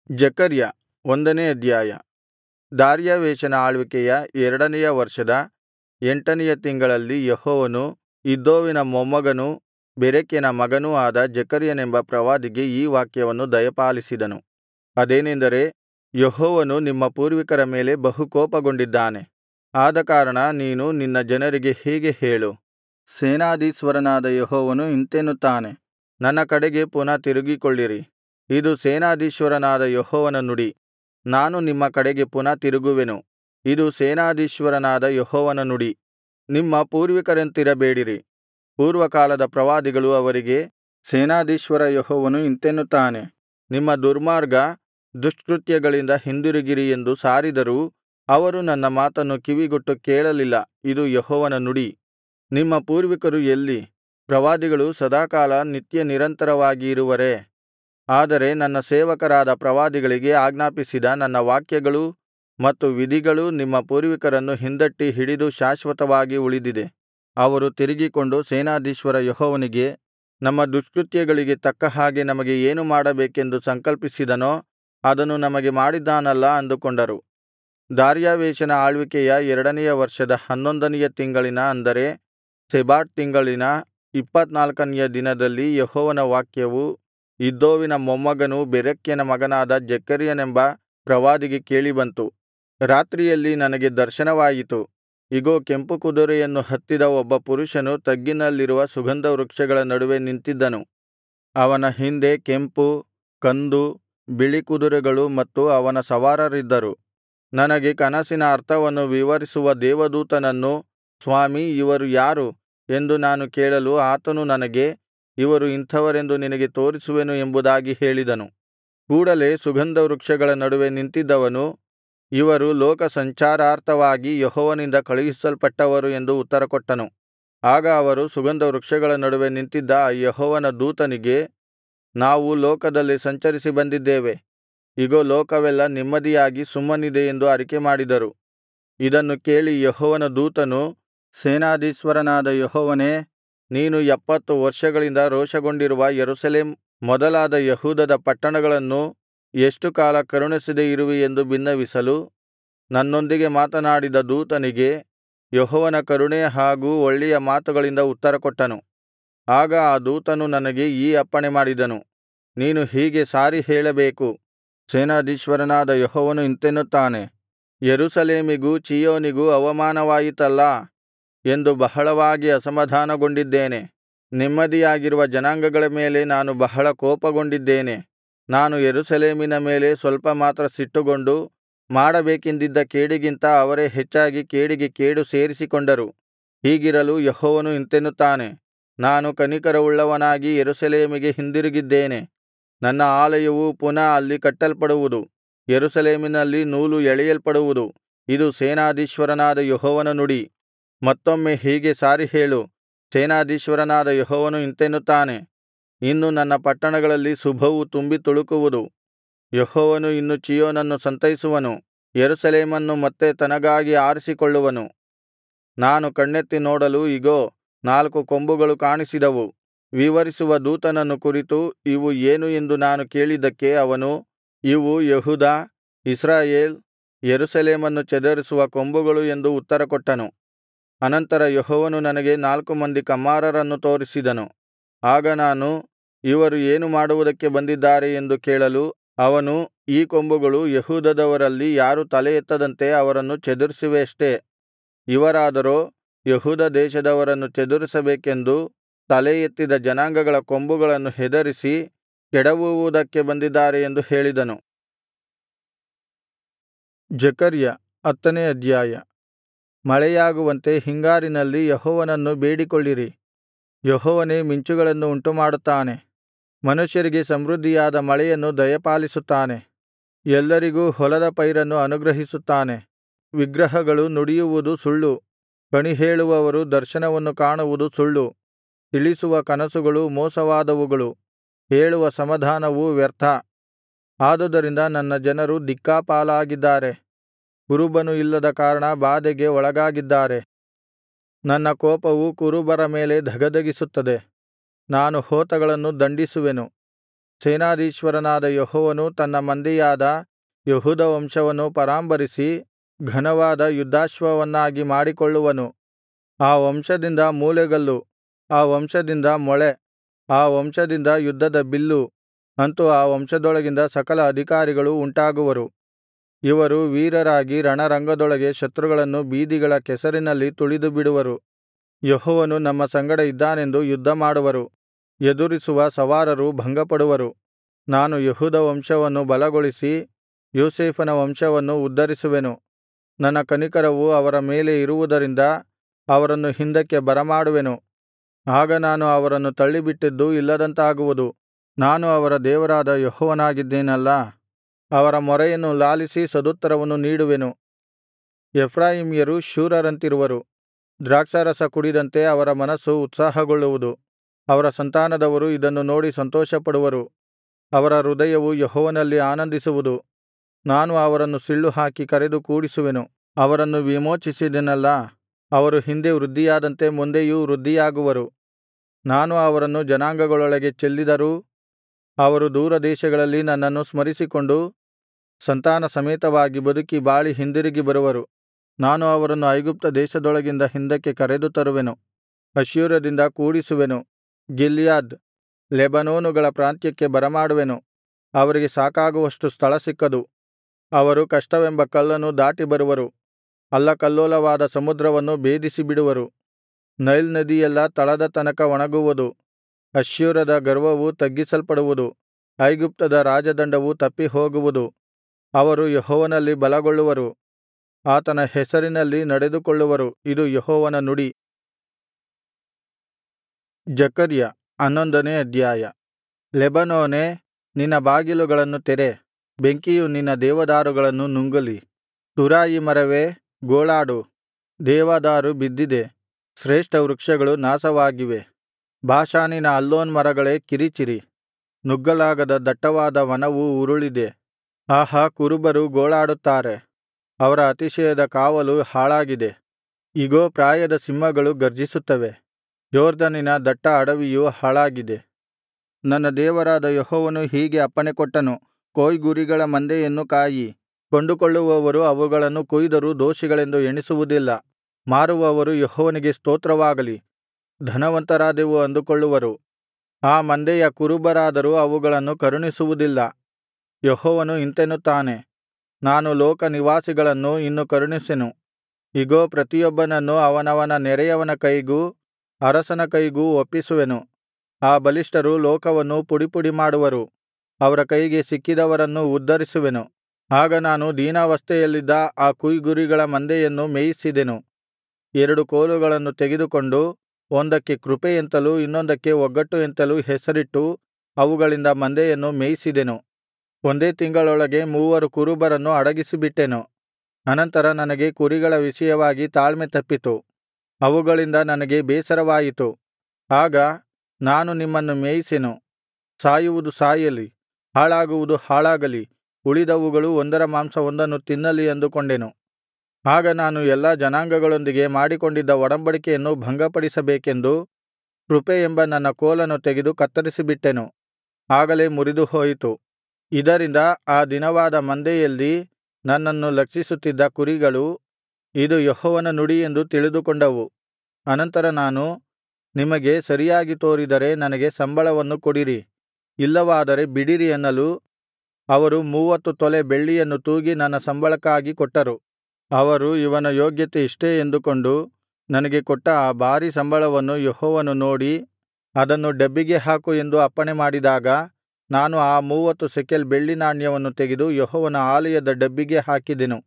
ಜೆಕರ್ಯ ಒಂದನೇ ಅಧ್ಯಾಯ ದಾರ್ಯಾವೆಷನ ಆಳ್ವಿಕೆಯ ಎರಡನೆಯ ವರ್ಷದ ಎಂಟನೆಯ ತಿಂಗಳಲ್ಲಿ ಯೆಹೋವನು ಇದ್ದೋವಿನ ಮೊಮ್ಮಗನೂ ಬೆರೆಕ್ಯನ ಮಗನೂ ಆದ ಜೆಕರ್ಯನೆಂಬ ಪ್ರವಾದಿಗೆ ಈ ವಾಕ್ಯವನ್ನು ದಯಪಾಲಿಸಿದನು ಅದೇನೆಂದರೆ ಯೆಹೋವನು ನಿಮ್ಮ ಪೂರ್ವಿಕರ ಮೇಲೆ ಬಹು ಕೋಪಗೊಂಡಿದ್ದಾನೆ ಆದಕಾರಣ ನೀನು ನಿನ್ನ ಜನರಿಗೆ ಹೀಗೆ ಹೇಳು ಸೇನಾಧೀಶ್ವರನಾದ ಯೆಹೋವನು ಇಂತೆನ್ನುತ್ತಾನೆ ನನ್ನ ಕಡೆಗೆ ಪುನಃ ತಿರುಗಿಕೊಳ್ಳಿರಿ ಇದು ಸೇನಾಧೀಶ್ವರನಾದ ಯೆಹೋವನ ನುಡಿ ನಾನು ನಿಮ್ಮ ಕಡೆಗೆ ಪುನಃ ತಿರುಗುವೆನು ಇದು ಸೇನಾಧೀಶ್ವರನಾದ ಯೆಹೋವನ ನುಡಿ ನಿಮ್ಮ ಪೂರ್ವಿಕರಂತಿರಬೇಡಿರಿ ಪೂರ್ವಕಾಲದ ಪ್ರವಾದಿಗಳು ಅವರಿಗೆ ಸೇನಾಧೀಶ್ವರ ಯೆಹೋವನು ಇಂತೆನ್ನುತ್ತಾನೆ ನಿಮ್ಮ ದುರ್ಮಾರ್ಗ ದುಷ್ಕೃತ್ಯಗಳಿಂದ ಹಿಂದಿರುಗಿರಿ ಎಂದು ಸಾರಿದರೂ ಅವರು ನನ್ನ ಮಾತನ್ನು ಕಿವಿಗೊಟ್ಟು ಕೇಳಲಿಲ್ಲ ಇದು ಯೆಹೋವನ ನುಡಿ ನಿಮ್ಮ ಪೂರ್ವಿಕರು ಎಲ್ಲಿ ಪ್ರವಾದಿಗಳು ಸದಾಕಾಲ ನಿತ್ಯನಿರಂತರವಾಗಿ ಇರುವರೇ ಆದರೆ ನನ್ನ ಸೇವಕರಾದ ಪ್ರವಾದಿಗಳಿಗೆ ಆಜ್ಞಾಪಿಸಿದ ನನ್ನ ವಾಕ್ಯಗಳೂ ಮತ್ತು ವಿಧಿಗಳೂ ನಿಮ್ಮ ಪೂರ್ವಿಕರನ್ನು ಹಿಂದಟ್ಟಿ ಹಿಡಿದು ಶಾಶ್ವತವಾಗಿ ಉಳಿದಿದೆ ಅವರು ತಿರುಗಿಕೊಂಡು ಸೇನಾಧೀಶ್ವರ ಯೆಹೋವನಿಗೆ ನಮ್ಮ ದುಷ್ಕೃತ್ಯಗಳಿಗೆ ತಕ್ಕ ಹಾಗೆ ನಮಗೆ ಏನು ಮಾಡಬೇಕೆಂದು ಸಂಕಲ್ಪಿಸಿದನೋ ಅದನ್ನು ನಮಗೆ ಮಾಡಿದ್ದಾನಲ್ಲಾ ಅಂದುಕೊಂಡರು ದಾರ್ಯಾವೆಷನ ಆಳ್ವಿಕೆಯ ಎರಡನೆಯ ವರ್ಷದ ಹನ್ನೊಂದನೆಯ ತಿಂಗಳಿನ ಅಂದರೆ ಶೆಬಾಟ್ ತಿಂಗಳಿನ ಇಪ್ಪತ್ತನಾಲ್ಕನೆಯ ದಿನದಲ್ಲಿ ಯೆಹೋವನ ವಾಕ್ಯವು ಇದ್ದೋವಿನ ಮೊಮ್ಮಗನೂ ಬೆರೆಕ್ಯನ ಮಗನಾದ ಜೆಕರ್ಯನೆಂಬ ಪ್ರವಾದಿಗೆ ಕೇಳಿಬಂತು ರಾತ್ರಿಯಲ್ಲಿ ನನಗೆ ದರ್ಶನವಾಯಿತು ಇಗೋ ಕೆಂಪು ಕುದುರೆಯನ್ನು ಹತ್ತಿದ ಒಬ್ಬ ಪುರುಷನು ತಗ್ಗಿನಲ್ಲಿರುವ ಸುಗಂಧವೃಕ್ಷಗಳ ನಡುವೆ ನಿಂತಿದ್ದನು ಅವನ ಹಿಂದೆ ಕೆಂಪು ಕಂದು ಬಿಳಿ ಕುದುರೆಗಳು ಮತ್ತು ಅವನ ಸವಾರರಿದ್ದರು ನನಗೆ ಕನಸಿನ ಅರ್ಥವನ್ನು ವಿವರಿಸುವ ದೇವದೂತನನ್ನು ಸ್ವಾಮೀ ಇವರು ಯಾರು ಎಂದು ನಾನು ಕೇಳಲು ಆತನು ನನಗೆ ಇವರು ಇಂಥವರೆಂದು ನಿನಗೆ ತೋರಿಸುವೆನು ಎಂಬುದಾಗಿ ಹೇಳಿದನು ಕೂಡಲೆ ಸುಗಂಧವೃಕ್ಷಗಳ ನಡುವೆ ನಿಂತಿದ್ದವನು ಇವರು ಲೋಕ ಸಂಚಾರಾರ್ಥವಾಗಿ ಯೆಹೋವನಿಂದ ಕಳುಹಿಸಲ್ಪಟ್ಟವರು ಎಂದು ಉತ್ತರಕೊಟ್ಟನು ಆಗ ಅವರು ಸುಗಂಧವೃಕ್ಷಗಳ ನಡುವೆ ನಿಂತಿದ್ದ ಆ ಯೆಹೋವನ ದೂತನಿಗೆ ನಾವು ಲೋಕದಲ್ಲಿ ಸಂಚರಿಸಿ ಬಂದಿದ್ದೇವೆ ಇಗೋ ಲೋಕವೆಲ್ಲಾ ನೆಮ್ಮದಿಯಾಗಿ ಸುಮ್ಮನಿದೆ ಎಂದು ಅರಿಕೆಮಾಡಿದರು ಇದನ್ನು ಕೇಳಿ ಯೆಹೋವನ ದೂತನು ಸೇನಾಧೀಶ್ವರನಾದ ಯೆಹೋವನೇ ನೀನು ಎಪ್ಪತ್ತು ವರ್ಷಗಳಿಂದ ರೋಷಗೊಂಡಿರುವ ಯೆರೂಸಲೇಮ್ ಮೊದಲಾದ ಯೆಹೂದದ ಪಟ್ಟಣಗಳನ್ನು ಎಷ್ಟು ಕಾಲ ಕರುಣಿಸದೆ ಇರುವಿ ಎಂದು ಬಿನ್ನವಿಸಲು ನನ್ನೊಂದಿಗೆ ಮಾತನಾಡಿದ ದೂತನಿಗೆ ಯೆಹೋವನ ಕರುಣೆ ಹಾಗೂ ಒಳ್ಳೆಯ ಮಾತುಗಳಿಂದ ಉತ್ತರಕೊಟ್ಟನು ಆಗ ಆ ದೂತನು ನನಗೆ ಈ ಅಪ್ಪಣೆ ಮಾಡಿದನು ನೀನು ಹೀಗೆ ಸಾರಿ ಹೇಳಬೇಕು ಸೇನಾಧೀಶ್ವರನಾದ ಯೆಹೋವನು ಇಂತೆನ್ನುತ್ತಾನೆ ಯೆರೂಸಲೇಮಿಗೂ ಚೀಯೋನಿಗೂ ಅವಮಾನವಾಯಿತಲ್ಲಾ ಎಂದು ಬಹಳವಾಗಿ ಅಸಮಾಧಾನಗೊಂಡಿದ್ದೇನೆ ನೆಮ್ಮದಿಯಾಗಿರುವ ಜನಾಂಗಗಳ ಮೇಲೆ ನಾನು ಬಹಳ ಕೋಪಗೊಂಡಿದ್ದೇನೆ ನಾನು ಯೆರೂಸಲೇಮಿನ ಮೇಲೆ ಸ್ವಲ್ಪ ಮಾತ್ರ ಸಿಟ್ಟುಗೊಂಡು ಮಾಡಬೇಕೆಂದಿದ್ದ ಕೇಡಿಗಿಂತ ಅವರೇ ಹೆಚ್ಚಾಗಿ ಕೇಡಿಗೆ ಕೇಡು ಸೇರಿಸಿಕೊಂಡರು ಹೀಗಿರಲು ಯೆಹೋವನು ಇಂತೆನ್ನುತ್ತಾನೆ ನಾನು ಕನಿಕರವುಳ್ಳವನಾಗಿ ಯೆರೂಸಲೇಮಿಗೆ ಹಿಂದಿರುಗಿದ್ದೇನೆ ನನ್ನ ಆಲಯವು ಪುನಃ ಅಲ್ಲಿ ಕಟ್ಟಲ್ಪಡುವುದು ಯೆರೂಸಲೇಮಿನಲ್ಲಿ ನೂಲು ಎಳೆಯಲ್ಪಡುವುದು ಇದು ಸೇನಾಧೀಶ್ವರನಾದ ಯೆಹೋವನ ನುಡಿ ಮತ್ತೊಮ್ಮೆ ಹೀಗೆ ಸಾರಿ ಹೇಳು ಸೇನಾಧೀಶ್ವರನಾದ ಯೆಹೋವನು ಇಂತೆನ್ನುತ್ತಾನೆ ಇನ್ನು ನನ್ನ ಪಟ್ಟಣಗಳಲ್ಲಿ ಶುಭವು ತುಂಬಿ ತುಳುಕುವುದು ಯೆಹೋವನು ಇನ್ನು ಚೀಯೋನನ್ನು ಸಂತೈಸುವನು ಯೆರೂಸಲೇಮನ್ನು ಮತ್ತೆ ತನಗಾಗಿ ಆರಿಸಿಕೊಳ್ಳುವನು ನಾನು ಕಣ್ಣೆತ್ತಿ ನೋಡಲು ಇಗೋ ನಾಲ್ಕು ಕೊಂಬುಗಳು ಕಾಣಿಸಿದವು ವಿವರಿಸುವ ದೂತನನ್ನು ಕುರಿತು ಇವು ಏನು ಎಂದು ನಾನು ಕೇಳಿದ್ದಕ್ಕೆ ಅವನು ಇವು ಯೆಹೂದ ಇಸ್ರಾಯೇಲ್ ಯೆರೂಸಲೇಮನ್ನು ಚದರಿಸುವ ಕೊಂಬುಗಳು ಎಂದು ಉತ್ತರಕೊಟ್ಟನು ಅನಂತರ ಯೆಹೋವನು ನನಗೆ ನಾಲ್ಕು ಮಂದಿ ಕಮ್ಮಾರರನ್ನು ತೋರಿಸಿದನು ಆಗ ನಾನು ಇವರು ಏನು ಮಾಡುವುದಕ್ಕೆ ಬಂದಿದ್ದಾರೆ ಎಂದು ಕೇಳಲು ಅವನು ಈ ಕೊಂಬುಗಳು ಯೆಹೂದದವರಲ್ಲಿ ಯಾರೂ ತಲೆ ಎತ್ತದಂತೆ ಅವರನ್ನು ಚದುರಿಸಿವೆಯಷ್ಟೆ ಇವರಾದರೋ ಯೆಹೂದ ದೇಶದವರನ್ನು ಚದುರಿಸಬೇಕೆಂದು ತಲೆ ಎತ್ತಿದ ಜನಾಂಗಗಳ ಕೊಂಬುಗಳನ್ನು ಹೆದರಿಸಿ ಕೆಡವುವುದಕ್ಕೆ ಬಂದಿದ್ದಾರೆ ಎಂದು ಹೇಳಿದನು ಜೆಕರ್ಯ ಹತ್ತನೇ ಅಧ್ಯಾಯ ಮಳೆಯಾಗುವಂತೆ ಹಿಂಗಾರಿನಲ್ಲಿ ಯೆಹೋವನನ್ನು ಬೇಡಿಕೊಳ್ಳಿರಿ ಯೆಹೋವನೇ ಮಿಂಚುಗಳನ್ನು ಉಂಟುಮಾಡುತ್ತಾನೆ ಮನುಷ್ಯರಿಗೆ ಸಮೃದ್ಧಿಯಾದ ಮಳೆಯನ್ನು ದಯಪಾಲಿಸುತ್ತಾನೆ ಎಲ್ಲರಿಗೂ ಹೊಲದ ಪೈರನ್ನು ಅನುಗ್ರಹಿಸುತ್ತಾನೆ ವಿಗ್ರಹಗಳು ನುಡಿಯುವುದು ಸುಳ್ಳು ಕಣಿಹೇಳುವವರು ದರ್ಶನವನ್ನು ಕಾಣುವುದು ಸುಳ್ಳು ತಿಳಿಸುವ ಕನಸುಗಳು ಮೋಸವಾದವುಗಳು ಹೇಳುವ ಸಮಾಧಾನವು ವ್ಯರ್ಥ ಆದುದರಿಂದ ನನ್ನ ಜನರು ದಿಕ್ಕಾಪಾಲಾಗಿದ್ದಾರೆ ಕುರುಬನು ಇಲ್ಲದ ಕಾರಣ ಬಾಧೆಗೆ ಒಳಗಾಗಿದ್ದಾರೆ ನನ್ನ ಕೋಪವು ಕುರುಬರ ಮೇಲೆ ಧಗಧಗಿಸುತ್ತದೆ ನಾನು ಹೋತಗಳನ್ನು ದಂಡಿಸುವೆನು ಸೇನಾಧೀಶ್ವರನಾದ ಯೆಹೋವನು ತನ್ನ ಮಂದೆಯಾದ ಯೆಹೂದ ವಂಶವನ್ನು ಪರಾಂಬರಿಸಿ ಘನವಾದ ಯುದ್ಧಾಶ್ವವನ್ನಾಗಿ ಮಾಡಿಕೊಳ್ಳುವನು ಆ ವಂಶದಿಂದ ಮೂಲೆಗಲ್ಲು ಆ ವಂಶದಿಂದ ಮೊಳೆ ಆ ವಂಶದಿಂದ ಯುದ್ಧದ ಬಿಲ್ಲು ಅಂತು ಆ ವಂಶದೊಳಗಿಂದ ಸಕಲ ಅಧಿಕಾರಿಗಳು ಉಂಟಾಗುವರು ಇವರು ವೀರರಾಗಿ ರಣರಂಗದೊಳಗೆ ಶತ್ರುಗಳನ್ನು ಬೀದಿಗಳ ಕೆಸರಿನಲ್ಲಿ ತುಳಿದುಬಿಡುವರು ಯೆಹೋವನು ನಮ್ಮ ಸಂಗಡ ಇದ್ದಾನೆಂದು ಯುದ್ಧಮಾಡುವರು ಎದುರಿಸುವ ಸವಾರರು ಭಂಗಪಡುವರು ನಾನು ಯೆಹೂದ ವಂಶವನ್ನು ಬಲಗೊಳಿಸಿ ಯೋಸೇಫನ ವಂಶವನ್ನು ಉದ್ಧರಿಸುವೆನು ನನ್ನ ಕನಿಕರವು ಅವರ ಮೇಲೆ ಇರುವುದರಿಂದ ಅವರನ್ನು ಹಿಂದಕ್ಕೆ ಬರಮಾಡುವೆನು ಆಗ ನಾನು ಅವರನ್ನು ತಳ್ಳಿಬಿಟ್ಟಿದ್ದು ಇಲ್ಲದಂತಾಗುವುದು ನಾನು ಅವರ ದೇವರಾದ ಯೆಹೋವನಾಗಿದ್ದೇನಲ್ಲಾ ಅವರ ಮೊರೆಯನ್ನು ಲಾಲಿಸಿ ಸದುತ್ತರವನ್ನು ನೀಡುವೆನು ಎಫ್ರಾಯೀಮ್ಯರು ಶೂರರಂತಿರುವರು ದ್ರಾಕ್ಷಾರಸ ಕುಡಿದಂತೆ ಅವರ ಮನಸ್ಸು ಉತ್ಸಾಹಗೊಳ್ಳುವುದು ಅವರ ಸಂತಾನದವರು ಇದನ್ನು ನೋಡಿ ಸಂತೋಷಪಡುವರು ಅವರ ಹೃದಯವು ಯೆಹೋವನಲ್ಲಿ ಆನಂದಿಸುವುದು ನಾನು ಅವರನ್ನು ಸಿಳ್ಳುಹಾಕಿ ಕರೆದು ಕೂಡಿಸುವೆನು ಅವರನ್ನು ವಿಮೋಚಿಸಿದೆನಲ್ಲಾ ಅವರು ಹಿಂದೆ ವೃದ್ಧಿಯಾದಂತೆ ಮುಂದೆಯೂ ವೃದ್ಧಿಯಾಗುವರು ನಾನು ಅವರನ್ನು ಜನಾಂಗಗಳೊಳಗೆ ಚೆಲ್ಲಿದರೂ ಅವರು ದೂರದೇಶಗಳಲ್ಲಿ ನನ್ನನ್ನು ಸ್ಮರಿಸಿಕೊಂಡು ಸಂತಾನ ಸಮೇತವಾಗಿ ಬದುಕಿ ಬಾಳಿ ಹಿಂದಿರುಗಿ ಬರುವರು ನಾನು ಅವರನ್ನು ಐಗುಪ್ತ ದೇಶದೊಳಗಿಂದ ಹಿಂದಕ್ಕೆ ಕರೆದು ತರುವೆನು ಅಶ್ಶೂರದಿಂದ ಕೂಡಿಸುವೆನು ಗಿಲ್ಯಾದ್ ಲೆಬನೋನುಗಳ ಪ್ರಾಂತ್ಯಕ್ಕೆ ಬರಮಾಡುವೆನು ಅವರಿಗೆ ಸಾಕಾಗುವಷ್ಟು ಸ್ಥಳ ಸಿಕ್ಕದು ಅವರು ಕಷ್ಟವೆಂಬ ಕಲ್ಲನ್ನು ದಾಟಿ ಬರುವರು ಅಲ್ಲಕಲ್ಲೋಲವಾದ ಸಮುದ್ರವನ್ನು ಭೇದಿಸಿಬಿಡುವರು ನೈಲ್ ನದಿಯೆಲ್ಲಾ ತಳದ ತನಕ ಒಣಗುವುದು ಅಶ್ಶೂರದ ಗರ್ವವು ತಗ್ಗಿಸಲ್ಪಡುವುದು ಐಗುಪ್ತದ ರಾಜದಂಡವು ತಪ್ಪಿಹೋಗುವುದು ಅವರು ಯೆಹೋವನಲ್ಲಿ ಬಲಗೊಳ್ಳುವರು ಆತನ ಹೆಸರಿನಲ್ಲಿ ನಡೆದುಕೊಳ್ಳುವರು ಇದು ಯೆಹೋವನ ನುಡಿ ಜಕರ್ಯ ಹನ್ನೊಂದನೇ ಅಧ್ಯಾಯ ಲೆಬನೋನೇ ನಿನ್ನ ಬಾಗಿಲುಗಳನ್ನು ತೆರೆ ಬೆಂಕಿಯು ನಿನ್ನ ದೇವದಾರುಗಳನ್ನು ನುಂಗಲಿ ತುರಾಯಿ ಮರವೇ ಗೋಳಾಡು ದೇವದಾರು ಬಿದ್ದಿದೆ ಶ್ರೇಷ್ಠ ವೃಕ್ಷಗಳು ನಾಶವಾಗಿವೆ ಬಾಷಾನಿನ ಅಲ್ಲೋನ್ ಮರಗಳೇ ಕಿರಿಚಿರಿ ನುಗ್ಗಲಾಗದ ದಟ್ಟವಾದ ವನವು ಉರುಳಿದೆ ಆಹಾ ಕುರುಬರು ಗೋಳಾಡುತ್ತಾರೆ ಅವರ ಅತಿಶಯದ ಕಾವಲು ಹಾಳಾಗಿದೆ ಇಗೋ ಪ್ರಾಯದ ಸಿಂಹಗಳು ಗರ್ಜಿಸುತ್ತವೆ ಯೊರ್ದನಿನ ದಟ್ಟ ಅಡವಿಯು ಹಾಳಾಗಿದೆ ನನ್ನ ದೇವರಾದ ಯೆಹೋವನು ಹೀಗೆ ಅಪ್ಪಣೆಕೊಟ್ಟನು ಕೊಯ್ಗುರಿಗಳ ಮಂದೆಯನ್ನು ಕಾಯಿ ಕೊಂಡುಕೊಳ್ಳುವವರು ಅವುಗಳನ್ನು ಕೊಯ್ದರೂ ದೋಷಿಗಳೆಂದು ಎಣಿಸುವುದಿಲ್ಲ ಮಾರುವವರು ಯೆಹೋವನಿಗೆ ಸ್ತೋತ್ರವಾಗಲಿ ಧನವಂತರಾದೆವು ಅಂದುಕೊಳ್ಳುವರು ಆ ಮಂದೆಯ ಕುರುಬರಾದರೂ ಅವುಗಳನ್ನು ಕರುಣಿಸುವುದಿಲ್ಲ ಯೆಹೋವನು ಇಂತೆನ್ನುತ್ತಾನೆ ನಾನು ಲೋಕ ನಿವಾಸಿಗಳನ್ನು ಇನ್ನು ಕರುಣಿಸೆನು ಇಗೋ ಪ್ರತಿಯೊಬ್ಬನನ್ನು ಅವನವನ ನೆರೆಯವನ ಕೈಗೂ ಅರಸನ ಕೈಗೂ ಒಪ್ಪಿಸುವೆನು ಆ ಬಲಿಷ್ಠರು ಲೋಕವನ್ನು ಪುಡಿಪುಡಿ ಮಾಡುವರು ಅವರ ಕೈಗೆ ಸಿಕ್ಕಿದವರನ್ನು ಉದ್ಧರಿಸುವೆನು ಆಗ ನಾನು ದೀನಾವಸ್ಥೆಯಲ್ಲಿದ್ದ ಆ ಕುಯ್ಗುರಿಗಳ ಮಂದೆಯನ್ನು ಮೇಯಿಸಿದೆನು ಎರಡು ಕೋಲುಗಳನ್ನು ತೆಗೆದುಕೊಂಡು ಒಂದಕ್ಕೆ ಕೃಪೆ ಎಂತಲೂ ಇನ್ನೊಂದಕ್ಕೆ ಒಗ್ಗಟ್ಟು ಎಂತಲೂ ಹೆಸರಿಟ್ಟು ಅವುಗಳಿಂದ ಮಂದೆಯನ್ನು ಮೇಯಿಸಿದೆನು ಒಂದೇ ತಿಂಗಳೊಳಗೆ ಮೂವರು ಕುರುಬರನ್ನು ಅಡಗಿಸಿಬಿಟ್ಟೆನು ಅನಂತರ ನನಗೆ ಕುರಿಗಳ ವಿಷಯವಾಗಿ ತಾಳ್ಮೆ ತಪ್ಪಿತು ಅವುಗಳಿಂದ ನನಗೆ ಬೇಸರವಾಯಿತು ಆಗ ನಾನು ನಿಮ್ಮನ್ನು ಮೇಯಿಸೆನು ಸಾಯುವುದು ಸಾಯಲಿ ಹಾಳಾಗುವುದು ಹಾಳಾಗಲಿ ಉಳಿದವುಗಳು ಒಂದರ ಮಾಂಸವೊಂದನ್ನು ತಿನ್ನಲಿ ಅಂದುಕೊಂಡೆನು ಆಗ ನಾನು ಎಲ್ಲಾ ಜನಾಂಗಗಳೊಂದಿಗೆ ಮಾಡಿಕೊಂಡಿದ್ದ ಒಡಂಬಡಿಕೆಯನ್ನು ಭಂಗಪಡಿಸಬೇಕೆಂದು ಕೃಪೆ ಎಂಬ ನನ್ನ ಕೋಲನ್ನು ತೆಗೆದು ಕತ್ತರಿಸಿಬಿಟ್ಟೆನು ಆಗಲೇ ಮುರಿದುಹೋಯಿತು ಇದರಿಂದ ಆ ದಿನವಾದ ಮಂದೆಯಲ್ಲಿ ನನ್ನನ್ನು ಲಕ್ಷಿಸುತ್ತಿದ್ದ ಕುರಿಗಳು ಇದು ಯೆಹೋವನ ನುಡಿ ಎಂದು ತಿಳಿದುಕೊಂಡವು ಅನಂತರ ನಾನು ನಿಮಗೆ ಸರಿಯಾಗಿ ತೋರಿದರೆ ನನಗೆ ಸಂಬಳವನ್ನು ಕೊಡಿರಿ ಇಲ್ಲವಾದರೆ ಬಿಡಿರಿ ಅನ್ನಲು ಅವರು ಮೂವತ್ತು ತೊಲೆ ಬೆಳ್ಳಿಯನ್ನು ತೂಗಿ ನನ್ನ ಸಂಬಳಕ್ಕಾಗಿ ಕೊಟ್ಟರು ಅವರು ಇವನ ಯೋಗ್ಯತೆ ಇಷ್ಟೇ ಎಂದುಕೊಂಡು ನನಗೆ ಕೊಟ್ಟ ಆ ಭಾರೀ ಸಂಬಳವನ್ನು ಯೆಹೋವನು ನೋಡಿ ಅದನ್ನು ಡಬ್ಬಿಗೆ ಹಾಕು ಎಂದು ಅಪ್ಪಣೆ ಮಾಡಿದಾಗ ನಾನು ಆ ಮೂವತ್ತು ಶೆಕೆಲ್ ಬೆಳ್ಳಿ ನಾಣ್ಯವನ್ನು ತೆಗೆದು ಯೆಹೋವನ ಆಲಯದ ಡಬ್ಬಿಗೆ ಹಾಕಿದೆನು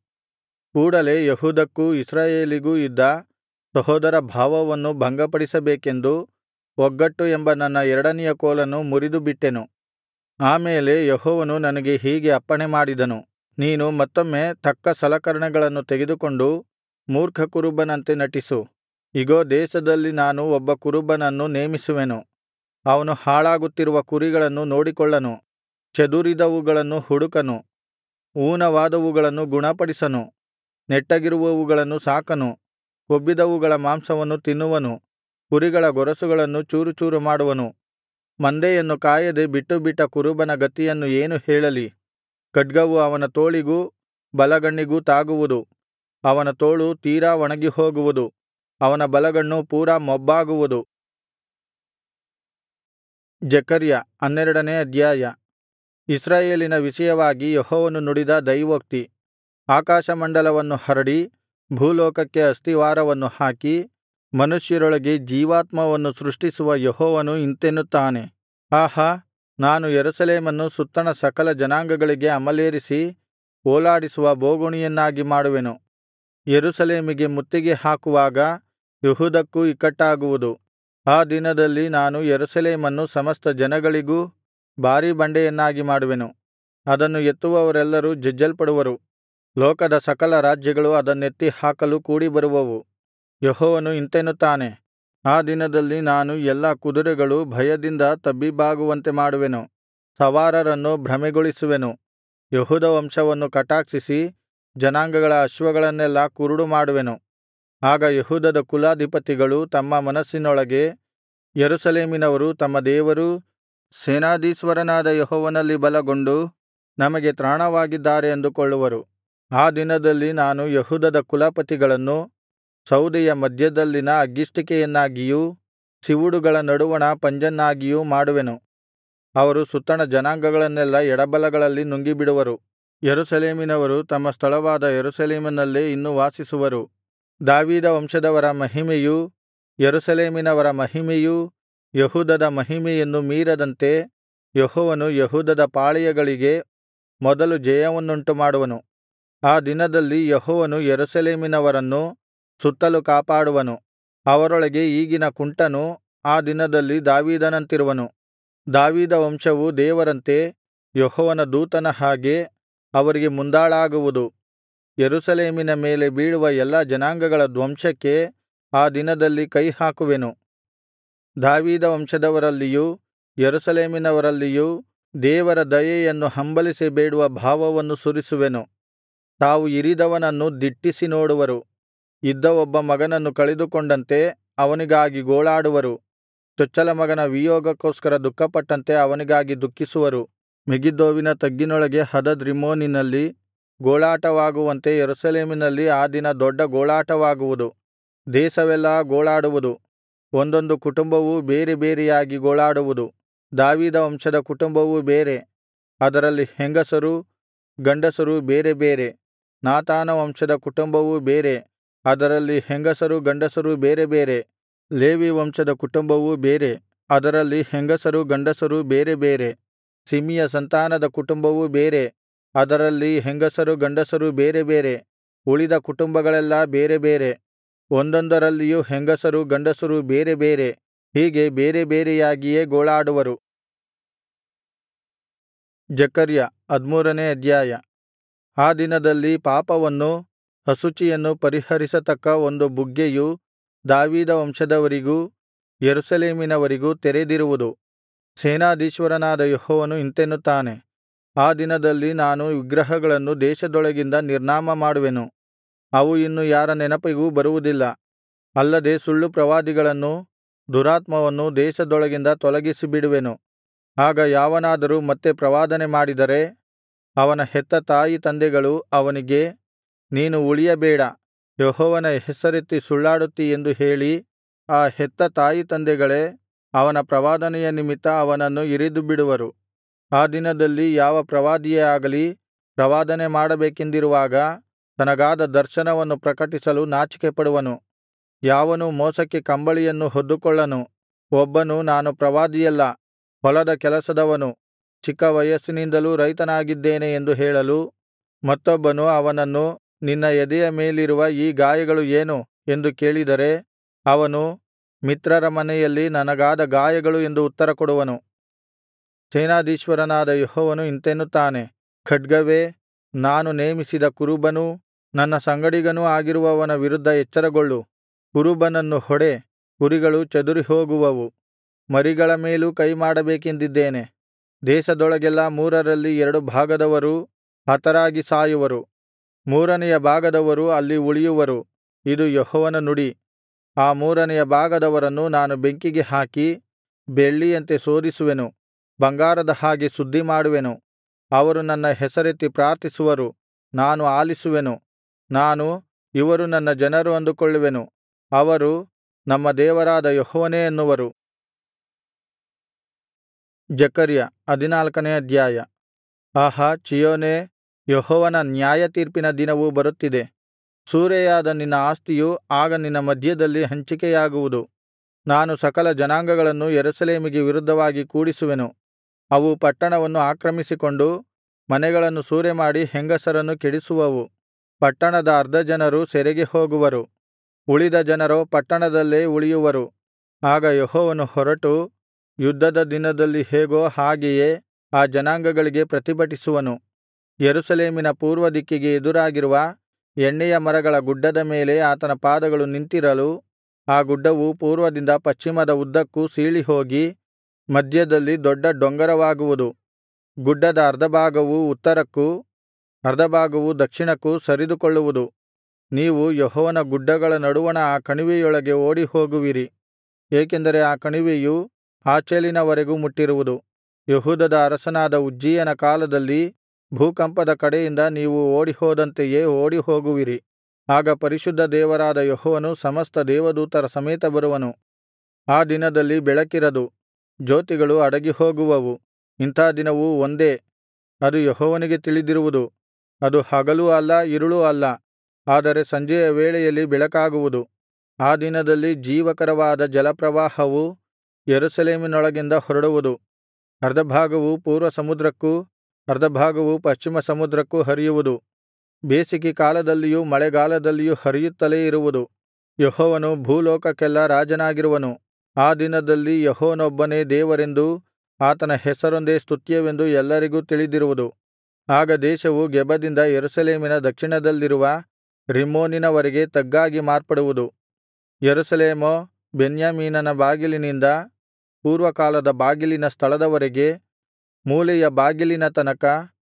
ಕೂಡಲೆ ಯೆಹೂದಕ್ಕೂ ಇಸ್ರಾಯೇಲಿಗೂ ಇದ್ದ ಸಹೋದರ ಭಾವವನ್ನು ಭಂಗಪಡಿಸಬೇಕೆಂದು ಒಗ್ಗಟ್ಟು ಎಂಬ ನನ್ನ ಎರಡನೆಯ ಕೋಲನ್ನು ಮುರಿದುಬಿಟ್ಟೆನು ಆಮೇಲೆ ಯೆಹೋವನು ನನಗೆ ಹೀಗೆ ಅಪ್ಪಣೆ ಮಾಡಿದನು ನೀನು ಮತ್ತೊಮ್ಮೆ ತಕ್ಕ ಸಲಕರಣೆಗಳನ್ನು ತೆಗೆದುಕೊಂಡು ಮೂರ್ಖ ಕುರುಬನಂತೆ ನಟಿಸು ಇಗೋ ದೇಶದಲ್ಲಿ ನಾನು ಒಬ್ಬ ಕುರುಬನನ್ನು ನೇಮಿಸುವೆನು ಅವನು ಹಾಳಾಗುತ್ತಿರುವ ಕುರಿಗಳನ್ನು ನೋಡಿಕೊಳ್ಳನು ಚದುರಿದವುಗಳನ್ನು ಹುಡುಕನು ಊನವಾದವುಗಳನ್ನು ಗುಣಪಡಿಸನು ನೆಟ್ಟಗಿರುವವುಗಳನ್ನು ಸಾಕನು ಕೊಬ್ಬಿದವುಗಳ ಮಾಂಸವನ್ನು ತಿನ್ನುವನು ಕುರಿಗಳ ಗೊರಸುಗಳನ್ನು ಚೂರುಚೂರು ಮಾಡುವನು ಮಂದೆಯನ್ನು ಕಾಯದೆ ಬಿಟ್ಟುಬಿಟ್ಟ ಕುರುಬನ ಗತಿಯನ್ನು ಏನು ಹೇಳಲಿ ಖಡ್ಗವು ಅವನ ತೋಳಿಗೂ ಬಲಗಣ್ಣಿಗೂ ತಾಗುವುದು ಅವನ ತೋಳು ತೀರಾ ಒಣಗಿಹೋಗುವುದು ಅವನ ಬಲಗಣ್ಣು ಪೂರಾ ಮೊಬ್ಬಾಗುವುದು ಜೆಕರ್ಯ ಹನ್ನೆರಡನೇ ಅಧ್ಯಾಯ ಇಸ್ರಾಯೇಲಿನ ವಿಷಯವಾಗಿ ಯೆಹೋವನು ನುಡಿದ ದೈವೋಕ್ತಿ ಆಕಾಶಮಂಡಲವನ್ನು ಹರಡಿ ಭೂಲೋಕಕ್ಕೆ ಅಸ್ತಿವಾರವನ್ನು ಹಾಕಿ ಮನುಷ್ಯರೊಳಗೆ ಜೀವಾತ್ಮವನ್ನು ಸೃಷ್ಟಿಸುವ ಯೆಹೋವನು ಇಂತೆನ್ನುತ್ತಾನೆ ಆಹಾ ನಾನು ಯೆರೂಸಲೇಮನ್ನು ಸುತ್ತಣ ಸಕಲ ಜನಾಂಗಗಳಿಗೆ ಅಮಲೇರಿಸಿ ಓಲಾಡಿಸುವ ಬೋಗುಣಿಯನ್ನಾಗಿ ಮಾಡುವೆನು ಯೆರೂಸಲೇಮಿಗೆ ಮುತ್ತಿಗೆ ಹಾಕುವಾಗ ಯೆಹೂದಕ್ಕೂ ಇಕ್ಕಟ್ಟಾಗುವುದು ಆ ದಿನದಲ್ಲಿ ನಾನು ಯೆರೂಸಲೇಮನ್ನು ಸಮಸ್ತ ಜನಗಳಿಗೂ ಭಾರೀ ಬಂಡೆಯನ್ನಾಗಿ ಮಾಡುವೆನು ಅದನ್ನು ಎತ್ತುವವರೆಲ್ಲರೂ ಜಜ್ಜಲ್ಪಡುವರು ಲೋಕದ ಸಕಲ ರಾಜ್ಯಗಳು ಅದನ್ನೆತ್ತಿ ಹಾಕಲು ಕೂಡಿಬರುವವು ಯೆಹೋವನು ಇಂತೆನ್ನುತ್ತಾನೆ ಆ ದಿನದಲ್ಲಿ ನಾನು ಎಲ್ಲಾ ಕುದುರೆಗಳು ಭಯದಿಂದ ತಬ್ಬಿಬ್ಬಾಗುವಂತೆ ಮಾಡುವೆನು ಸವಾರರನ್ನು ಭ್ರಮೆಗೊಳಿಸುವೆನು ಯೆಹೂದ ವಂಶವನ್ನು ಕಟಾಕ್ಷಿಸಿ ಜನಾಂಗಗಳ ಅಶ್ವಗಳನ್ನೆಲ್ಲಾ ಕುರುಡು ಮಾಡುವೆನು ಆಗ ಯೆಹೂದದ ಕುಲಾಧಿಪತಿಗಳು ತಮ್ಮ ಮನಸ್ಸಿನೊಳಗೆ ಯೆರೂಸಲೇಮಿನವರು ತಮ್ಮ ದೇವರೂ ಸೇನಾಧೀಶ್ವರನಾದ ಯೆಹೋವನಲ್ಲಿ ಬಲಗೊಂಡು ನಮಗೆ ತ್ರಾಣವಾಗಿದ್ದಾರೆ ಅಂದುಕೊಳ್ಳುವರು ಆ ದಿನದಲ್ಲಿ ನಾನು ಯೆಹೂದದ ಕುಲಪತಿಗಳನ್ನು ಸೌದೆಯ ಮಧ್ಯದಲ್ಲಿನ ಅಗ್ಗಿಷ್ಟಿಕೆಯನ್ನಾಗಿಯೂ ಸಿವುಡುಗಳ ನಡುವಣ ಪಂಜನ್ನಾಗಿಯೂ ಮಾಡುವೆನು ಅವರು ಸುತ್ತಣ ಜನಾಂಗಗಳನ್ನೆಲ್ಲಾ ಎಡಬಲಗಳಲ್ಲಿ ನುಂಗಿಬಿಡುವರು ಯೆರೂಸಲೇಮಿನವರು ತಮ್ಮ ಸ್ಥಳವಾದ ಯೆರೂಸಲೇಮಿನಲ್ಲೇ ಇನ್ನು ವಾಸಿಸುವರು ದಾವೀದ ವಂಶದವರ ಮಹಿಮೆಯೂ ಯೆರೂಸಲೇಮಿನವರ ಮಹಿಮೆಯೂ ಯೆಹೂದದ ಮಹಿಮೆಯನ್ನು ಮೀರದಂತೆ ಯೆಹೋವನು ಯೆಹೂದದ ಪಾಳೆಯಗಳಿಗೆ ಮೊದಲು ಜಯವನ್ನುಂಟುಮಾಡುವನು ಆ ದಿನದಲ್ಲಿ ಯೆಹೋವನು ಯೆರೂಸಲೇಮಿನವರನ್ನು ಸುತ್ತಲು ಕಾಪಾಡುವನು ಅವರೊಳಗೆ ಈಗಿನ ಕುಂಟನು ಆ ದಿನದಲ್ಲಿ ದಾವೀದನಂತಿರುವನು ದಾವೀದ ವಂಶವು ದೇವರಂತೆ ಯೆಹೋವನ ದೂತನ ಹಾಗೆ ಅವರಿಗೆ ಮುಂದಾಳಾಗುವುದು ಯೆರೂಸಲೇಮಿನ ಮೇಲೆ ಬೀಳುವ ಎಲ್ಲಾ ಜನಾಂಗಗಳ ಧ್ವಂಸಕ್ಕೆ ಆ ದಿನದಲ್ಲಿ ಕೈಹಾಕುವೆನು ದಾವೀದ ವಂಶದವರಲ್ಲಿಯೂ ಯೆರೂಸಲೇಮಿನವರಲ್ಲಿಯೂ ದೇವರ ದಯೆಯನ್ನು ಹಂಬಲಿಸಿ ಬೇಡುವ ಭಾವವನ್ನು ಸುರಿಸುವೆನು ತಾವು ಇರಿದವನನ್ನು ದಿಟ್ಟಿಸಿ ನೋಡುವರು ಇದ್ದ ಒಬ್ಬ ಮಗನನ್ನು ಕಳೆದುಕೊಂಡಂತೆ ಅವನಿಗಾಗಿ ಗೋಳಾಡುವರು ಚೊಚ್ಚಲ ಮಗನ ವಿಯೋಗಕ್ಕೋಸ್ಕರ ದುಃಖಪಟ್ಟಂತೆ ಅವನಿಗಾಗಿ ದುಃಖಿಸುವರು ಮೆಗಿದ್ದೋವಿನ ತಗ್ಗಿನೊಳಗೆ ಹದದ್ ರಿಮ್ಮೋನಿನಲ್ಲಿ ಗೋಳಾಟವಾಗುವಂತೆ ಯೆರೂಸಲೇಮಿನಲ್ಲಿ ಆ ದಿನ ದೊಡ್ಡ ಗೋಳಾಟವಾಗುವುದು ದೇಶವೆಲ್ಲಾ ಗೋಳಾಡುವುದು ಒಂದೊಂದು ಕುಟುಂಬವೂ ಬೇರೆ ಬೇರೆಯಾಗಿ ಗೋಳಾಡುವುದು ದಾವೀದ ವಂಶದ ಕುಟುಂಬವು ಬೇರೆ ಅದರಲ್ಲಿ ಹೆಂಗಸರೂ ಗಂಡಸರೂ ಬೇರೆ ಬೇರೆ ನಾತಾನ ವಂಶದ ಕುಟುಂಬವು ಬೇರೆ ಅದರಲ್ಲಿ ಹೆಂಗಸರೂ ಗಂಡಸರೂ ಬೇರೆ ಬೇರೆ ಲೇವಿ ವಂಶದ ಕುಟುಂಬವು ಬೇರೆ ಅದರಲ್ಲಿ ಹೆಂಗಸರೂ ಗಂಡಸರೂ ಬೇರೆ ಬೇರೆ ಸಿಮಿಯ ಸಂತಾನದ ಕುಟುಂಬವು ಬೇರೆ ಅದರಲ್ಲಿ ಹೆಂಗಸರು ಗಂಡಸರು ಬೇರೆ ಬೇರೆ ಉಳಿದ ಕುಟುಂಬಗಳೆಲ್ಲಾ ಬೇರೆ ಬೇರೆ ಒಂದೊಂದರಲ್ಲಿಯೂ ಹೆಂಗಸರು ಗಂಡಸರು ಬೇರೆ ಬೇರೆ ಹೀಗೆ ಬೇರೆ ಬೇರೆಯಾಗಿಯೇ ಗೋಳಾಡುವರು ಜಕರ್ಯ ಹದ್ಮೂರನೇ ಅಧ್ಯಾಯ ಆ ದಿನದಲ್ಲಿ ಪಾಪವನ್ನೂ ಅಶುಚಿಯನ್ನು ಪರಿಹರಿಸತಕ್ಕ ಒಂದು ಬುಗ್ಗೆಯು ದಾವೀದ ವಂಶದವರಿಗೂ ಯೆರೂಸಲೇಮಿನವರಿಗೂ ತೆರೆದಿರುವುದು ಸೇನಾಧೀಶ್ವರನಾದ ಯೆಹೋವನು ಇಂತೆನ್ನುತ್ತಾನೆ ಆ ದಿನದಲ್ಲಿ ನಾನು ವಿಗ್ರಹಗಳನ್ನು ದೇಶದೊಳಗಿಂದ ನಿರ್ನಾಮ ಮಾಡುವೆನು ಅವು ಇನ್ನು ಯಾರ ನೆನಪಿಗೂ ಬರುವುದಿಲ್ಲ ಅಲ್ಲದೆ ಸುಳ್ಳು ಪ್ರವಾದಿಗಳನ್ನೂ ದುರಾತ್ಮವನ್ನೂ ದೇಶದೊಳಗಿಂದ ತೊಲಗಿಸಿಬಿಡುವೆನು ಆಗ ಯಾವನಾದರೂ ಮತ್ತೆ ಪ್ರವಾದನೆ ಮಾಡಿದರೆ ಅವನ ಹೆತ್ತ ತಾಯಿತಂದೆಗಳು ಅವನಿಗೆ ನೀನು ಉಳಿಯಬೇಡ ಯೆಹೋವನ ಹೆಸರೆತ್ತಿ ಸುಳ್ಳಾಡುತ್ತೀ ಎಂದು ಹೇಳಿ ಆ ಹೆತ್ತ ತಾಯಿತಂದೆಗಳೇ ಅವನ ಪ್ರವಾದನೆಯ ನಿಮಿತ್ತ ಅವನನ್ನು ಇರಿದುಬಿಡುವರು ಆ ದಿನದಲ್ಲಿ ಯಾವ ಪ್ರವಾದಿಯೇ ಆಗಲಿ ಪ್ರವಾದನೆ ಮಾಡಬೇಕೆಂದಿರುವಾಗ ತನಗಾದ ದರ್ಶನವನ್ನು ಪ್ರಕಟಿಸಲು ನಾಚಿಕೆಪಡುವನು ಯಾವನೂ ಮೋಸಕ್ಕೆ ಕಂಬಳಿಯನ್ನು ಹೊದ್ದುಕೊಳ್ಳನು ಒಬ್ಬನು ನಾನು ಪ್ರವಾದಿಯಲ್ಲ ಹೊಲದ ಕೆಲಸದವನು ಚಿಕ್ಕ ವಯಸ್ಸಿನಿಂದಲೂ ರೈತನಾಗಿದ್ದೇನೆ ಎಂದು ಹೇಳಲು ಮತ್ತೊಬ್ಬನು ಅವನನ್ನು ನಿನ್ನ ಎದೆಯ ಮೇಲಿರುವ ಈ ಗಾಯಗಳು ಏನು ಎಂದು ಕೇಳಿದರೆ ಅವನು ಮಿತ್ರರ ಮನೆಯಲ್ಲಿ ನನಗಾದ ಗಾಯಗಳು ಎಂದು ಉತ್ತರಕೊಡುವನು ಸೇನಾಧೀಶ್ವರನಾದ ಯೆಹೋವನು ಇಂತೆನ್ನುತ್ತಾನೆ ಖಡ್ಗವೇ ನಾನು ನೇಮಿಸಿದ ಕುರುಬನೂ ನನ್ನ ಸಂಗಡಿಗನೂ ಆಗಿರುವವನ ವಿರುದ್ಧ ಎಚ್ಚರಗೊಳ್ಳು ಕುರುಬನನ್ನು ಹೊಡೆ ಕುರಿಗಳು ಚದುರಿಹೋಗುವವು ಮರಿಗಳ ಮೇಲೂ ಕೈಮಾಡಬೇಕೆಂದಿದ್ದೇನೆ ದೇಶದೊಳಗೆಲ್ಲಾ ಮೂರರಲ್ಲಿ ಎರಡು ಭಾಗದವರು ಹತರಾಗಿ ಸಾಯುವರು ಮೂರನೆಯ ಭಾಗದವರು ಅಲ್ಲಿ ಉಳಿಯುವರು ಇದು ಯೆಹೋವನ ನುಡಿ ಆ ಮೂರನೆಯ ಭಾಗದವರನ್ನು ನಾನು ಬೆಂಕಿಗೆ ಹಾಕಿ ಬೆಳ್ಳಿಯಂತೆ ಶೋಧಿಸುವೆನು ಬಂಗಾರದ ಹಾಗೆ ಶುದ್ಧಿಮಾಡುವೆನು ಅವರು ನನ್ನ ಹೆಸರೆತ್ತಿ ಪ್ರಾರ್ಥಿಸುವರು ನಾನು ಆಲಿಸುವೆನು ನಾನು ಇವರು ನನ್ನ ಜನರು ಅಂದುಕೊಳ್ಳುವೆನು ಅವರು ನಮ್ಮ ದೇವರಾದ ಯೆಹೋವನೇ ಅನ್ನುವರು ಜಕರ್ಯ ಹದಿನಾಲ್ಕನೇ ಅಧ್ಯಾಯ ಆಹಾ ಚೀಯೋನೇ ಯೆಹೋವನ ನ್ಯಾಯತೀರ್ಪಿನ ದಿನವು ಬರುತ್ತಿದೆ ಸೂರೆಯಾದ ನಿನ್ನ ಆಸ್ತಿಯು ಆಗ ನಿನ್ನ ಮಧ್ಯದಲ್ಲಿ ಹಂಚಿಕೆಯಾಗುವುದು ನಾನು ಸಕಲ ಜನಾಂಗಗಳನ್ನು ಯೆರೂಸಲೇಮಿಗೆ ವಿರುದ್ಧವಾಗಿ ಕೂಡಿಸುವೆನು ಅವು ಪಟ್ಟಣವನ್ನು ಆಕ್ರಮಿಸಿಕೊಂಡು ಮನೆಗಳನ್ನು ಸೂರೆಮಾಡಿ ಹೆಂಗಸರನ್ನು ಕೆಡಿಸುವವು ಪಟ್ಟಣದ ಅರ್ಧ ಜನರು ಸೆರೆಗೆ ಹೋಗುವರು ಉಳಿದ ಜನರೋ ಪಟ್ಟಣದಲ್ಲೇ ಉಳಿಯುವರು ಆಗ ಯೆಹೋವನು ಹೊರಟು ಯುದ್ಧದ ದಿನದಲ್ಲಿ ಹೇಗೋ ಹಾಗೆಯೇ ಆ ಜನಾಂಗಗಳಿಗೆ ಪ್ರತಿಭಟಿಸುವನು ಯೆರೂಸಲೇಮಿನ ಪೂರ್ವದಿಕ್ಕಿಗೆ ಎದುರಾಗಿರುವ ಎಣ್ಣೆಯ ಮರಗಳ ಗುಡ್ಡದ ಮೇಲೆ ಆತನ ಪಾದಗಳು ನಿಂತಿರಲು ಆ ಗುಡ್ಡವು ಪೂರ್ವದಿಂದ ಪಶ್ಚಿಮದ ಉದ್ದಕ್ಕೂ ಸೀಳಿಹೋಗಿ ಮಧ್ಯದಲ್ಲಿ ದೊಡ್ಡ ಡೊಂಗರವಾಗುವುದು ಗುಡ್ಡದ ಅರ್ಧಭಾಗವು ಉತ್ತರಕ್ಕೂ ಅರ್ಧಭಾಗವು ದಕ್ಷಿಣಕ್ಕೂ ಸರಿದುಕೊಳ್ಳುವುದು ನೀವು ಯೆಹೋವನ ಗುಡ್ಡಗಳ ನಡುವಣ ಆ ಕಣಿವೆಯೊಳಗೆ ಓಡಿಹೋಗುವಿರಿ ಏಕೆಂದರೆ ಆ ಕಣಿವೆಯು ಆಚೇಲಿನವರೆಗೂ ಮುಟ್ಟಿರುವುದು ಯೆಹೂದದ ಅರಸನಾದ ಉಜ್ಜೀಯನ ಕಾಲದಲ್ಲಿ ಭೂಕಂಪದ ಕಡೆಯಿಂದ ನೀವು ಓಡಿಹೋದಂತೆಯೇ ಓಡಿಹೋಗುವಿರಿ ಆಗ ಪರಿಶುದ್ಧ ದೇವರಾದ ಯೆಹೋವನು ಸಮಸ್ತ ದೇವದೂತರ ಸಮೇತ ಬರುವನು ಆ ದಿನದಲ್ಲಿ ಬೆಳಕಿರದು ಜ್ಯೋತಿಗಳು ಅಡಗಿಹೋಗುವವು ಇಂಥಾ ದಿನವು ಒಂದೇ ಅದು ಯೆಹೋವನಿಗೆ ತಿಳಿದಿರುವುದು ಅದು ಹಗಲೂ ಅಲ್ಲ ಇರುಳೂ ಅಲ್ಲ ಆದರೆ ಸಂಜೆಯ ವೇಳೆಯಲ್ಲಿ ಬೆಳಕಾಗುವುದು ಆ ದಿನದಲ್ಲಿ ಜೀವಕರವಾದ ಜಲಪ್ರವಾಹವು ಯೆರೂಸಲೇಮಿನೊಳಗಿಂದ ಹೊರಡುವುದು ಅರ್ಧಭಾಗವು ಪೂರ್ವ ಸಮುದ್ರಕ್ಕೂ ಅರ್ಧಭಾಗವು ಪಶ್ಚಿಮ ಸಮುದ್ರಕ್ಕೂ ಹರಿಯುವುದು ಬೇಸಿಗೆ ಕಾಲದಲ್ಲಿಯೂ ಮಳೆಗಾಲದಲ್ಲಿಯೂ ಹರಿಯುತ್ತಲೇ ಇರುವುದು ಯೆಹೋವನು ಭೂಲೋಕಕ್ಕೆಲ್ಲಾ ರಾಜನಾಗಿರುವನು ಆ ದಿನದಲ್ಲಿ ಯೆಹೋವನೊಬ್ಬನೇ ದೇವರೆಂದೂ ಆತನ ಹೆಸರೊಂದೇ ಸ್ತುತ್ಯವೆಂದೂ ಎಲ್ಲರಿಗೂ ತಿಳಿದಿರುವುದು ಆಗ ದೇಶವು ಗೆಬದಿಂದ ಯೆರೂಸಲೇಮಿನ ದಕ್ಷಿಣದಲ್ಲಿರುವ ರಿಮ್ಮೋನಿನವರೆಗೆ ತಗ್ಗಾಗಿ ಮಾರ್ಪಡುವುದು ಯೆರೂಸಲೇಮೋ ಬೆನ್ಯಾಮೀನನ ಬಾಗಿಲಿನಿಂದ ಪೂರ್ವಕಾಲದ ಬಾಗಿಲಿನ ಸ್ಥಳದವರೆಗೆ ಮೂಲೆಯ ಬಾಗಿಲಿನ ತನಕ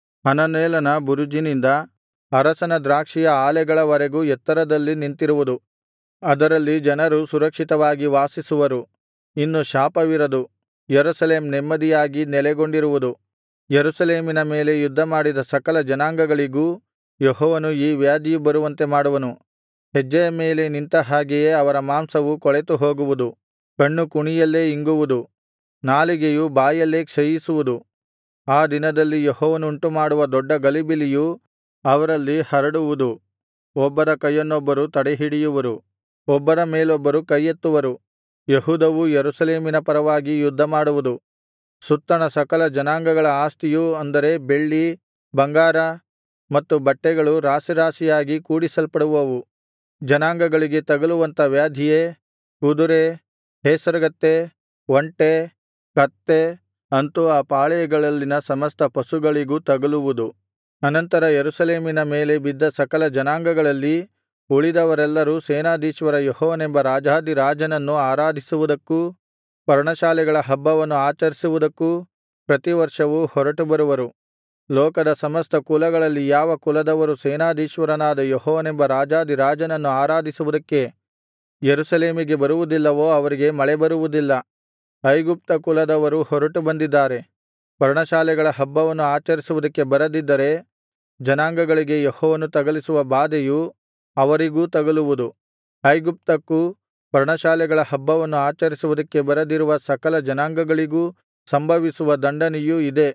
ಹನನೇಲನ ಬುರುಜಿನಿಂದ ಅರಸನ ದ್ರಾಕ್ಷಿಯ ಆಲೆಗಳವರೆಗೂ ಎತ್ತರದಲ್ಲಿ ನಿಂತಿರುವುದು ಅದರಲ್ಲಿ ಜನರು ಸುರಕ್ಷಿತವಾಗಿ ವಾಸಿಸುವರು ಇನ್ನು ಶಾಪವಿರದು ಯೆರೂಸಲೇಮ್ ನೆಮ್ಮದಿಯಾಗಿ ನೆಲೆಗೊಂಡಿರುವುದು ಯೆರೂಸಲೇಮಿನ ಮೇಲೆ ಯುದ್ಧಮಾಡಿದ ಸಕಲ ಜನಾಂಗಗಳಿಗೂ ಯೆಹೋವನು ಈ ವ್ಯಾಧಿಯು ಬರುವಂತೆ ಮಾಡುವನು ಹೆಜ್ಜೆಯ ಮೇಲೆ ನಿಂತ ಹಾಗೆಯೇ ಅವರ ಮಾಂಸವು ಕೊಳೆತು ಹೋಗುವುದು ಕಣ್ಣು ಕುಣಿಯಲ್ಲೇ ಇಂಗುವುದು ನಾಲಿಗೆಯು ಬಾಯಲ್ಲೇ ಕ್ಷಯಿಸುವುದು ಆ ದಿನದಲ್ಲಿ ಯೆಹೋವನು ಉಂಟುಮಾಡುವ ದೊಡ್ಡ ಗಲಿಬಿಲಿಯು ಅವರಲ್ಲಿ ಹರಡುವುದು ಒಬ್ಬರ ಕೈಯನ್ನೊಬ್ಬರು ತಡೆಹಿಡಿಯುವರು ಒಬ್ಬರ ಮೇಲೊಬ್ಬರು ಕೈಯೆತ್ತುವರು ಯೆಹೂದವು ಯೆರೂಸಲೇಮಿನ ಪರವಾಗಿ ಯುದ್ಧಮಾಡುವುದು ಸುತ್ತಣ ಸಕಲ ಜನಾಂಗಗಳ ಆಸ್ತಿಯು ಅಂದರೆ ಬೆಳ್ಳಿ ಬಂಗಾರ ಮತ್ತು ಬಟ್ಟೆಗಳು ರಾಶಿರಾಶಿಯಾಗಿ ಕೂಡಿಸಲ್ಪಡುವವು ಜನಾಂಗಗಳಿಗೆ ತಗಲುವಂಥ ವ್ಯಾಧಿಯೇ ಕುದುರೆ ಹೇಸರಗತ್ತೆ ಒಂಟೆ ಕತ್ತೆ ಅಂತು ಆ ಪಾಳೆಯಗಳಲ್ಲಿನ ಸಮಸ್ತ ಪಶುಗಳಿಗೂ ತಗಲುವುದು ಅನಂತರ ಯೆರೂಸಲೇಮಿನ ಮೇಲೆ ಬಿದ್ದ ಸಕಲ ಜನಾಂಗಗಳಲ್ಲಿ ಉಳಿದವರೆಲ್ಲರೂ ಸೇನಾಧೀಶ್ವರ ಯೆಹೋವನೆಂಬ ರಾಜಾಧಿರಾಜನನ್ನು ಆರಾಧಿಸುವುದಕ್ಕೂ ಪರ್ಣಶಾಲೆಗಳ ಹಬ್ಬವನ್ನು ಆಚರಿಸುವುದಕ್ಕೂ ಪ್ರತಿವರ್ಷವೂ ಹೊರಟು ಬರುವರು ಲೋಕದ ಸಮಸ್ತ ಕುಲಗಳಲ್ಲಿ ಯಾವ ಕುಲದವರು ಸೇನಾಧೀಶ್ವರನಾದ ಯೆಹೋವನೆಂಬ ರಾಜಾಧಿರಾಜನನ್ನು ಆರಾಧಿಸುವುದಕ್ಕೆ ಯೆರೂಸಲೇಮಿಗೆ ಬರುವುದಿಲ್ಲವೋ ಅವರಿಗೆ ಮಳೆ ಬರುವುದಿಲ್ಲ ಐಗುಪ್ತ ಕುಲದವರು ಹೊರಟು ಬಂದಿದ್ದಾರೆ ಪರ್ಣಶಾಲೆಗಳ ಹಬ್ಬವನ್ನು ಆಚರಿಸುವುದಕ್ಕೆ ಬರದಿದ್ದರೆ ಜನಾಂಗಗಳಿಗೆ ಯೆಹೋವನು ತಗಲಿಸುವ ಬಾಧೆಯು ಅವರಿಗೂ ತಗಲುವುದು ಐಗುಪ್ತಕ್ಕೂ ಪರ್ಣಶಾಲೆಗಳ ಹಬ್ಬವನ್ನು ಆಚರಿಸುವುದಕ್ಕೆ ಬರದಿರುವ ಸಕಲ ಜನಾಂಗಗಳಿಗೂ ಸಂಭವಿಸುವ ದಂಡನೆಯೂ ಇದೇ